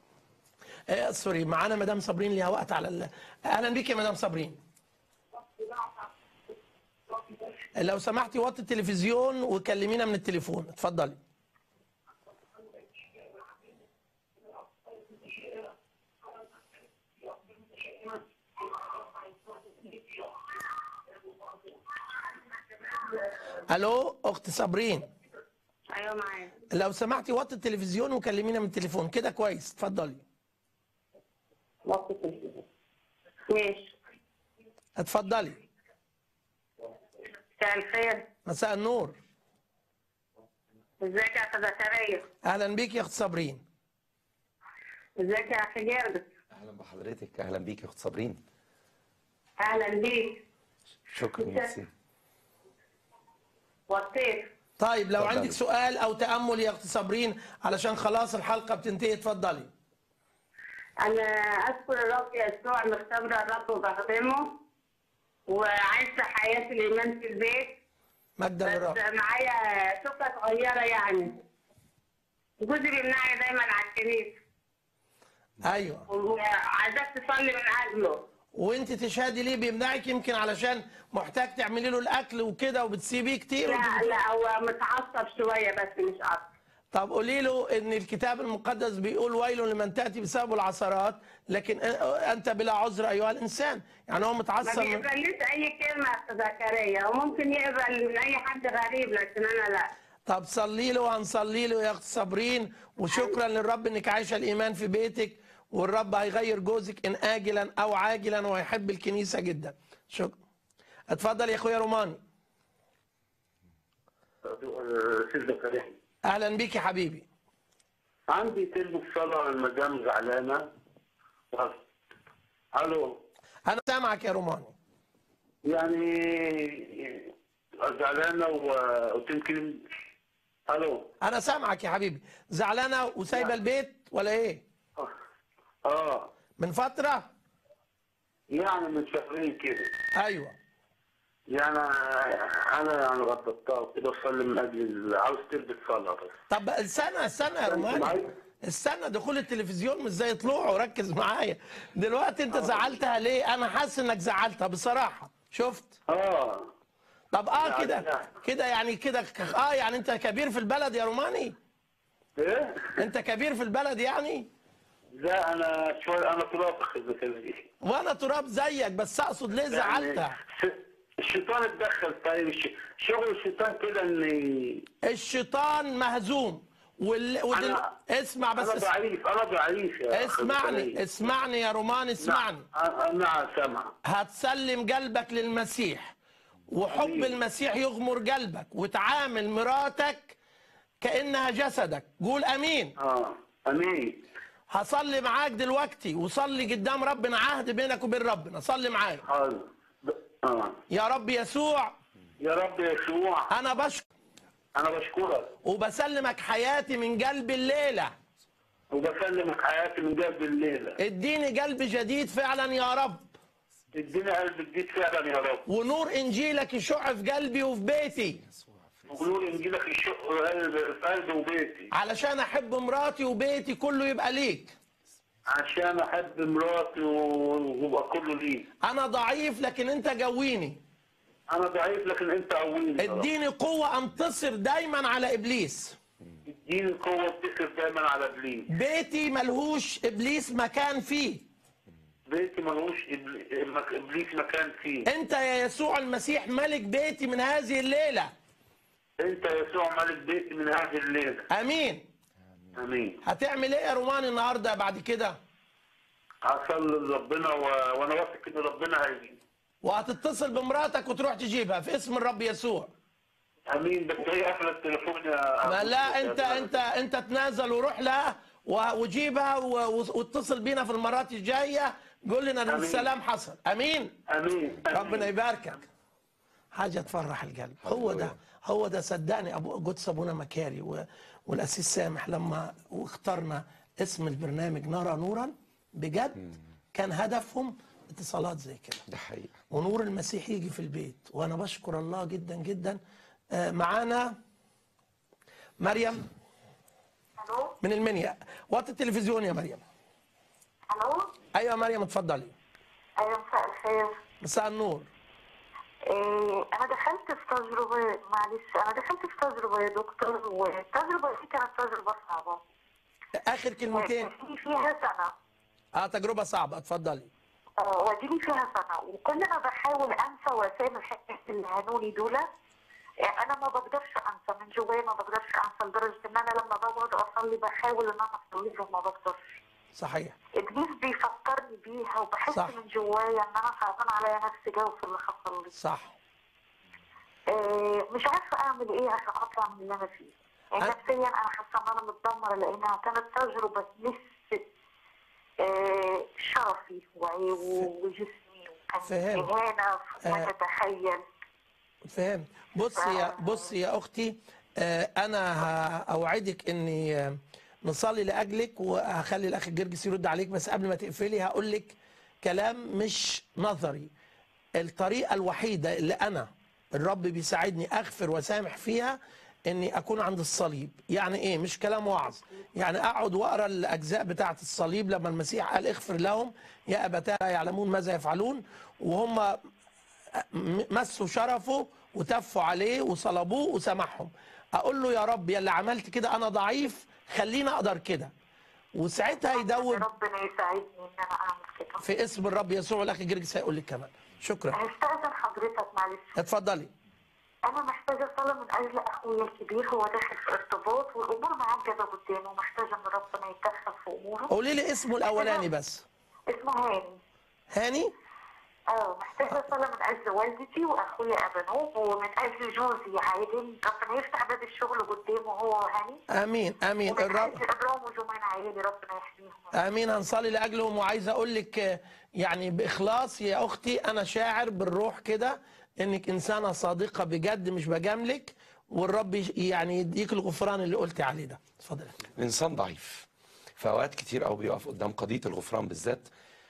Speaker 2: آه سوري معانا مدام صابرين ليها وقت على ال... اهلا بيك يا مدام صابرين لو سمحتي وطي التلفزيون وكلمينا من التليفون اتفضلي الو اخت صابرين
Speaker 5: ايوه معايا
Speaker 2: لو سمحتي وطي التلفزيون وكلمينا من التليفون كده كويس اتفضلي
Speaker 5: وقت التلفزيون ماشي
Speaker 2: اتفضلي
Speaker 5: مساء الخير
Speaker 2: مساء النور
Speaker 5: ازيك يا استاذ زكريا
Speaker 2: اهلا بيك يا اخت صابرين
Speaker 5: ازيك يا اخي جرجس
Speaker 3: اهلا بحضرتك اهلا بيك يا اخت صابرين
Speaker 5: اهلا بيك
Speaker 3: شكرا ميرسي
Speaker 5: وطيت
Speaker 2: طيب لو
Speaker 3: اتفضلي.
Speaker 2: عندك سؤال او تامل يا اخت صابرين علشان خلاص الحلقه بتنتهي اتفضلي
Speaker 5: انا اذكر الرب يسوع مختبر الرب وبخدمه وعايشه حياه الايمان في البيت
Speaker 2: مجدا
Speaker 5: بس
Speaker 2: للرب
Speaker 5: معايا سكه صغيره يعني جوزي بيمنعني دايما على الكنيسه
Speaker 2: ايوه
Speaker 5: وعايزاك تصلي من اجله
Speaker 2: وانت تشهدي ليه بيمنعك يمكن علشان محتاج تعملي له الاكل وكده وبتسيبيه كتير
Speaker 6: لا
Speaker 2: وانت-
Speaker 6: لا هو متعصب شويه بس مش اكتر
Speaker 2: طب قولي له ان الكتاب المقدس بيقول ويل لمن تاتي بسبب العثرات لكن انت بلا عذر ايها الانسان يعني هو
Speaker 6: ما
Speaker 2: متعصب من...
Speaker 6: بيقبليش اي كلمه في زكريا وممكن يقبل من اي حد غريب لكن انا لا
Speaker 2: طب صلي له وهنصلي له يا اخت صابرين وشكرا للرب انك عايشه الايمان في بيتك والرب هيغير جوزك ان اجلا او عاجلا وهيحب الكنيسه جدا شكرا اتفضل يا اخويا روماني
Speaker 7: سيد زكريا
Speaker 2: اهلا بيك يا حبيبي
Speaker 7: عندي تلبس صلاة المدام زعلانة الو
Speaker 2: انا سامعك يا روماني
Speaker 7: يعني زعلانة و- وتمكن الو
Speaker 2: انا سامعك يا حبيبي زعلانه وسايبه البيت ولا ايه
Speaker 7: اه
Speaker 2: من فتره
Speaker 7: يعني من شهرين كده
Speaker 2: ايوه
Speaker 7: يعني انا يعني غطيتها كده اصلي من اجل عاوز تلبس صلاة بس
Speaker 2: طب استنى استنى يا روماني
Speaker 7: معايا؟
Speaker 2: استنى دخول التلفزيون مش زي طلوعه ركز معايا دلوقتي انت زعلتها ليه انا حاسس انك زعلتها بصراحه شفت
Speaker 7: اه
Speaker 2: طب اه
Speaker 7: لا،
Speaker 2: كده
Speaker 7: لا.
Speaker 2: كده يعني كده اه يعني انت كبير في البلد يا روماني
Speaker 7: ايه
Speaker 2: انت كبير في البلد يعني
Speaker 7: لا انا شوي انا تراب اخذ كده
Speaker 2: وانا تراب زيك بس اقصد ليه زعلتها
Speaker 7: الشيطان اتدخل طيب الش- شغل الشيطان كده ان
Speaker 2: الشيطان مهزوم وال... ودل...
Speaker 7: أنا-
Speaker 2: اسمع بس
Speaker 7: انا
Speaker 2: اس...
Speaker 7: ضعيف انا ضعيف يا أخي
Speaker 2: اسمعني
Speaker 7: زكريا.
Speaker 2: اسمعني يا رومان اسمعني
Speaker 7: نعم نعم سامع
Speaker 2: هتسلم قلبك للمسيح وحب
Speaker 7: أمين.
Speaker 2: المسيح يغمر قلبك وتعامل مراتك كأنها جسدك قول أمين
Speaker 7: اه امين
Speaker 2: هصلي معاك دلوقتي وصلي قدام ربنا عهد بينك وبين ربنا صلي معايا
Speaker 7: حاضر اه
Speaker 2: يا رب يسوع
Speaker 7: يا رب يسوع
Speaker 2: أنا بشكر
Speaker 7: انا بشكرك
Speaker 2: وبسلمك حياتي من قلب الليلة
Speaker 7: وبسلمك حياتي من قلب الليله
Speaker 2: اديني قلب جديد فعلا يا رب
Speaker 7: اديني قلب جديد فعلا يا رب
Speaker 2: ونور إنجيلك يشع في قلبي وفي بيتي
Speaker 7: وقولوا انجيلك يشق قلب في قلبي وبيتي
Speaker 2: علشان أحب مراتي وبيتي كله يبقى ليك
Speaker 7: عشان احب مراتي و- ويبقى كله ليك
Speaker 2: أنا ضعيف لكن أنت جويني
Speaker 7: انا ضعيف لكن انت قويني يا رب.
Speaker 2: اديني قوة انتصر دايما على ابليس
Speaker 7: اديني قوه تكر دايما على ابليس
Speaker 2: بيتي ملهوش ابليس مكان فيه
Speaker 7: بيتي ملوش إبل- مك- ابليس مكان فيه
Speaker 2: انت يا يسوع المسيح ملك بيتي من هذه الليلة
Speaker 7: انت يسوع ملك بيتي من هذه الليله
Speaker 2: امين
Speaker 7: امين
Speaker 2: هتعمل ايه يا رومان النهاردة بعد كده
Speaker 7: اصلي لربنا و... وانا واثق ان ربنا هيجي
Speaker 2: وهتتصل بمراتك وتروح تجيبها في اسم الرب يسوع
Speaker 7: امين بس هي قافله التليفون يا
Speaker 2: ما لا انت انت انت تنازل وروح لها و- وجيبها و- واتصل بينا في المرات الجاية قول لنا ان
Speaker 7: أمين.
Speaker 2: السلام حصل امين
Speaker 7: امين
Speaker 2: ربنا يباركك حاجة تفرح القلب هو ده هو ده صدقني ابو قدس ابونا مكاري و- والاسيس سامح لما اخترنا اسم البرنامج نرى نورا بجد كان هدفهم اتصالات زي كده
Speaker 3: ده حقيقة
Speaker 2: ونور المسيح يجي في البيت وانا بشكر الله جدا جدا آه، معانا مريم
Speaker 10: الو
Speaker 2: من المنيا وقت التلفزيون يا مريم
Speaker 10: الو
Speaker 2: ايوه يا مريم اتفضلي
Speaker 10: ايوه مساء الخير
Speaker 2: مساء النور
Speaker 10: إيه انا دخلت في تجربه معلش انا دخلت في تجربه يا دكتور والتجربه دي كانت تجربه صعبه
Speaker 2: اخر كلمتين
Speaker 10: وديني فيها سنه
Speaker 2: اه تجربه صعبه اتفضلي
Speaker 10: آه، وديني فيها سنه وكل ما بحاول انسى واسامح الناس اللي هانوني دول يعني انا ما بقدرش انسى من جوايا ما بقدرش انسى لدرجه ان انا لما بقعد اصلي بحاول ان انا اصلي لهم ما بقدرش
Speaker 2: صحيح
Speaker 10: ابليس بيفكرني بيها وبحس
Speaker 2: صح.
Speaker 10: من جوايا ان انا صعبان عليا نفسي جو في اللي حصل لي
Speaker 2: صح
Speaker 10: آه، مش عارفه اعمل ايه عشان اطلع من اللي انا فيه يعني
Speaker 2: أ-
Speaker 10: نفسيا انا حاسه ان انا متدمره لانها كانت تجربه تمس آه، شرفي وعي- وجسمي وكان
Speaker 2: فهمت.
Speaker 10: اهانه فوق ما
Speaker 2: آه.
Speaker 10: تتخيل
Speaker 2: فهمت بصي يا بصي يا اختي آه، انا ه- اوعدك اني آه، نصلي لاجلك وهخلي الاخ جرجس يرد عليك بس قبل ما تقفلي هقول لك كلام مش نظري الطريقه الوحيده اللي انا الرب بيساعدني اغفر واسامح فيها اني اكون عند الصليب يعني ايه مش كلام وعظ يعني اقعد واقرا الاجزاء بتاعه الصليب لما المسيح قال اغفر لهم يا ابتاه لا يعلمون ماذا يفعلون وهم م- مسوا شرفه وتفوا عليه وصلبوه وسامحهم اقول له يا رب يا اللي عملت كده انا ضعيف خليني اقدر كده وساعتها يدوب
Speaker 10: ربنا يساعدني ان انا اعمل كده
Speaker 2: في اسم الرب يسوع والاخ جرجس هيقول لك كمان شكرا
Speaker 10: هستأذن حضرتك معلش
Speaker 2: اتفضلي
Speaker 10: انا محتاجه صلاه من اجل اخويا الكبير هو داخل في ارتباط والامور معجبه قدامه محتاجه ان ربنا يتدخل في اموره
Speaker 2: قولي لي اسمه الاولاني بس
Speaker 10: اسمه هاني
Speaker 2: هاني
Speaker 10: اه محتاجه صلاه من اجل والدتي واخويا ابنوب ومن اجل جوزي عادل ربنا يفتح باب الشغل قدامه هو وهاني
Speaker 2: امين امين
Speaker 10: ومن
Speaker 2: الرب
Speaker 10: اجل ابراهيم وجمان عيالي ربنا يحميهم
Speaker 2: امين هنصلي لاجلهم وعايز اقول لك آه، يعني باخلاص يا اختي انا شاعر بالروح كده انك انسانه صادقه بجد مش بجاملك والرب يش- يعني يديك الغفران اللي قلتي عليه ده اتفضل
Speaker 3: الانسان ضعيف في اوقات كتير قوي بيقف قدام قضيه الغفران بالذات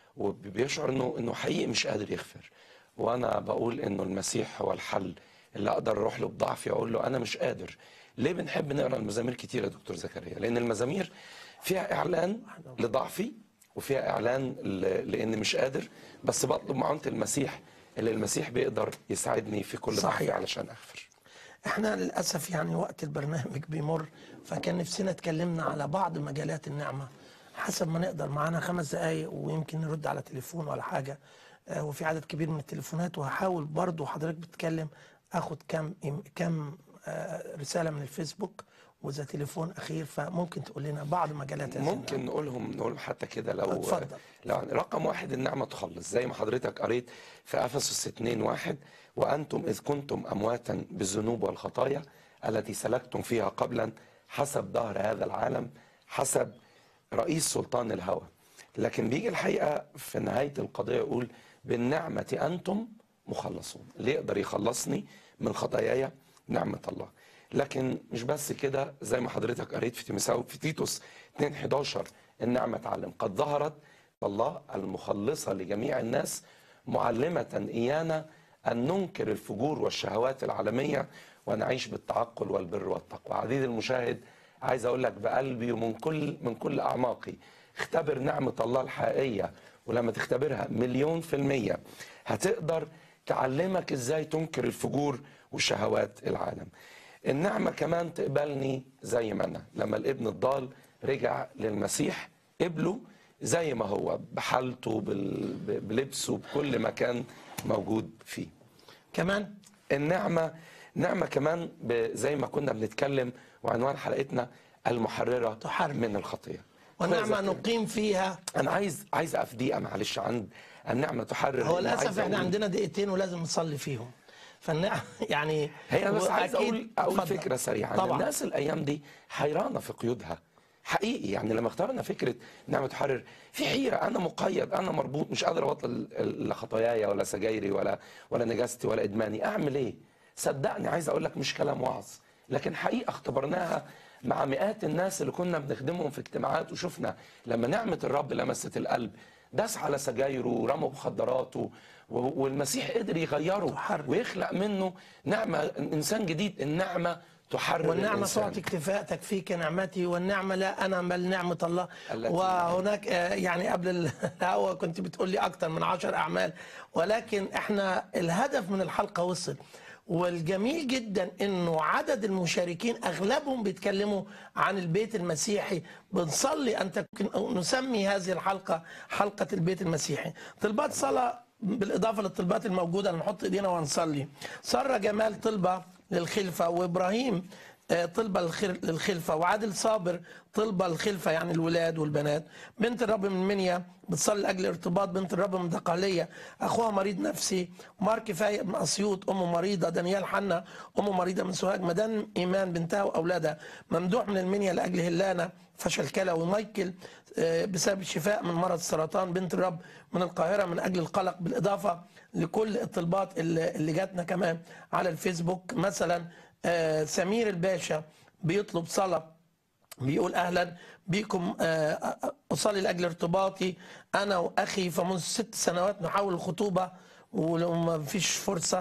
Speaker 3: وبيشعر انه انه حقيقي مش قادر يغفر وانا بقول انه المسيح هو الحل اللي اقدر اروح له بضعفي اقول له انا مش قادر ليه بنحب نقرا المزامير كتير يا دكتور زكريا لان المزامير فيها اعلان لضعفي وفيها اعلان ل- لاني مش قادر بس بطلب معونه المسيح اللي المسيح بيقدر يساعدني في كل ضعفي
Speaker 2: صحيح.
Speaker 3: علشان اغفر
Speaker 2: احنا للاسف يعني وقت البرنامج بيمر فكان نفسنا اتكلمنا على بعض مجالات النعمه حسب ما نقدر معانا خمس دقايق ويمكن نرد على تليفون ولا حاجه آه، وفي عدد كبير من التليفونات وهحاول برضو حضرتك بتتكلم اخد كم كم آه، رساله من الفيسبوك واذا تليفون اخير فممكن تقول لنا بعض مجالات هذه
Speaker 3: ممكن نقولهم نقول حتى كده لو
Speaker 2: اتفضل.
Speaker 3: لو رقم واحد النعمة تخلص زي ما حضرتك قريت في أفسس 2 واحد وأنتم إذ كنتم أمواتا بالذنوب والخطايا التي سلكتم فيها قبلا حسب ظهر هذا العالم حسب رئيس سلطان الهوى لكن بيجي الحقيقة في نهاية القضية يقول بالنعمة أنتم مخلصون اللي يقدر يخلصني من خطاياي نعمة الله لكن مش بس كده زي ما حضرتك قريت في تيمساو في تيتوس 2 11 النعمة تعلم قد ظهرت الله المخلصة لجميع الناس معلمة إيانا أن ننكر الفجور والشهوات العالمية ونعيش بالتعقل والبر والتقوى عزيزي المشاهد عايز أقول لك بقلبي ومن كل من كل أعماقي اختبر نعمة الله الحقيقية ولما تختبرها مليون في المية هتقدر تعلمك ازاي تنكر الفجور وشهوات العالم النعمة كمان تقبلني زي ما أنا لما الابن الضال رجع للمسيح قبله زي ما هو بحالته بال- ب- بلبسه بكل ما كان موجود فيه
Speaker 2: كمان
Speaker 3: النعمة نعمة كمان ب- زي ما كنا بنتكلم وعنوان حلقتنا المحررة
Speaker 2: تحرر.
Speaker 3: من الخطية
Speaker 2: والنعمه
Speaker 3: كويس.
Speaker 2: نقيم فيها
Speaker 3: أنا عايز عايز أقف دقيقة معلش عند النعمة تحرر
Speaker 2: هو
Speaker 3: لأن
Speaker 2: للاسف
Speaker 3: عايز
Speaker 2: احنا
Speaker 3: أقول-
Speaker 2: عندنا دقيقتين ولازم نصلي فيهم فالنعم يعني
Speaker 3: هي أنا بس عايز
Speaker 2: وأكيد-
Speaker 3: اقول اقول
Speaker 2: اتفضل.
Speaker 3: فكره سريعه
Speaker 2: طبعا
Speaker 3: الناس الايام دي حيرانه في قيودها حقيقي يعني لما اخترنا فكره نعمه تحرر في حيره انا مقيد انا مربوط مش قادر ابطل ال- خطاياي ولا سجايري ولا ولا نجاستي ولا ادماني اعمل ايه؟ صدقني عايز اقول لك مش كلام وعظ لكن حقيقه اختبرناها مع مئات الناس اللي كنا بنخدمهم في اجتماعات وشفنا لما نعمه الرب لمست القلب داس على سجايره ورمى مخدراته و- والمسيح قدر يغيره
Speaker 2: تحرر.
Speaker 3: ويخلق منه نعمه انسان جديد النعمه تحرر
Speaker 2: والنعمة
Speaker 3: الإنسان.
Speaker 2: تعطي اكتفاء تكفيك نعمتي والنعمة لا أنا بل نعمة الله
Speaker 3: التي-
Speaker 2: وهناك آه، يعني قبل الهوا كنت بتقول لي أكتر من عشر أعمال ولكن إحنا الهدف من الحلقة وصل والجميل جدا انه عدد المشاركين اغلبهم بيتكلموا عن البيت المسيحي بنصلي ان تكون نسمي هذه الحلقه حلقه البيت المسيحي طلبات صلاه بالاضافه للطلبات الموجوده نحط ايدينا ونصلي ساره جمال طلبه للخلفه وابراهيم آه، طلبة للخير- للخلفة وعادل صابر طلبة الخلفة يعني الولاد والبنات بنت الرب من منيا بتصلي لأجل ارتباط بنت الرب من دقهلية أخوها مريض نفسي مارك فايق من أسيوط أمه مريضة دانيال حنا أمه مريضة من سوهاج مدام إيمان بنتها وأولادها ممدوح من المنيا لأجل هلانة فشل كلوي مايكل آه، بسبب الشفاء من مرض السرطان بنت الرب من القاهرة من أجل القلق بالإضافة لكل الطلبات اللي اللي جاتنا كمان على الفيسبوك مثلا آه، سمير الباشا بيطلب صلاة بيقول اهلا بكم آه، اصلي لاجل ارتباطي انا واخي فمنذ ست سنوات نحاول الخطوبه ولو ما فيش فرصه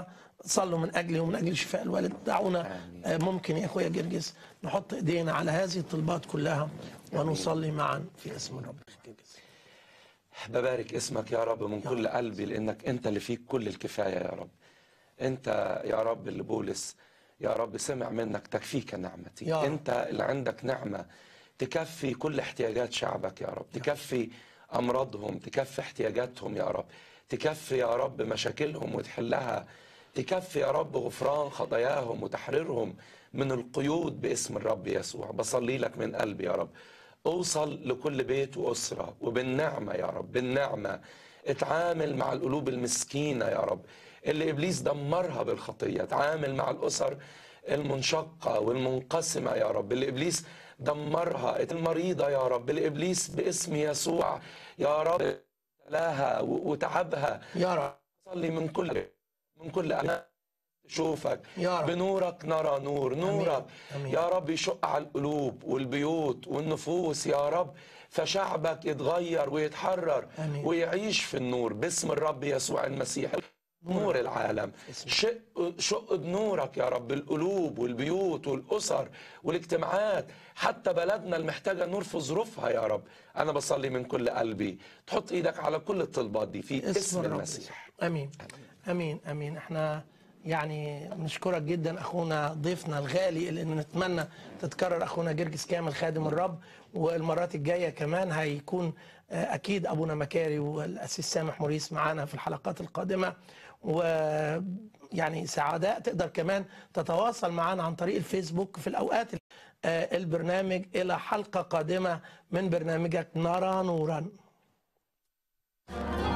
Speaker 2: صلوا من اجلي ومن اجل شفاء الوالد دعونا آه، ممكن يا اخويا جرجس نحط ايدينا على هذه الطلبات كلها ونصلي معا في اسم الرب جرجس
Speaker 3: ببارك اسمك يا رب من كل قلبي لانك انت اللي فيك كل الكفايه يا رب انت يا رب اللي بولس يا رب سمع منك تكفيك نعمتي
Speaker 2: يا رب.
Speaker 3: انت اللي عندك نعمه تكفي كل احتياجات شعبك يا رب تكفي امراضهم تكفي احتياجاتهم يا رب تكفي يا رب مشاكلهم وتحلها تكفي يا رب غفران خطاياهم وتحريرهم من القيود باسم الرب يسوع بصلي لك من قلبي يا رب اوصل لكل بيت واسره وبالنعمه يا رب بالنعمه اتعامل مع القلوب المسكينه يا رب اللي ابليس دمرها بالخطيه اتعامل مع الاسر المنشقه والمنقسمه يا رب اللي ابليس دمرها المريضه يا رب اللي ابليس باسم يسوع يا رب لاها وتعبها
Speaker 2: يا رب
Speaker 3: صلي من كل من كل قلب تشوفك
Speaker 2: يا رب.
Speaker 3: بنورك نرى نور نورك
Speaker 2: آمين.
Speaker 3: يا رب يشق على القلوب والبيوت والنفوس يا رب فشعبك يتغير ويتحرر
Speaker 2: آمين.
Speaker 3: ويعيش في النور باسم الرب يسوع المسيح نور العالم شق شق بنورك يا رب القلوب والبيوت والاسر والاجتماعات حتى بلدنا المحتاجه نور في ظروفها يا رب انا بصلي من كل قلبي تحط ايدك على كل الطلبات دي في اسم
Speaker 2: الرب
Speaker 3: المسيح
Speaker 2: امين امين امين احنا يعني بنشكرك جدا اخونا ضيفنا الغالي اللي نتمنى تتكرر اخونا جرجس كامل خادم الرب والمرات الجايه كمان هيكون آه، اكيد ابونا مكاري والاسيس سامح موريس معانا في الحلقات القادمه ويعني سعداء تقدر كمان تتواصل معنا عن طريق الفيسبوك في الاوقات آه، البرنامج الى حلقه قادمه من برنامجك نرى نورا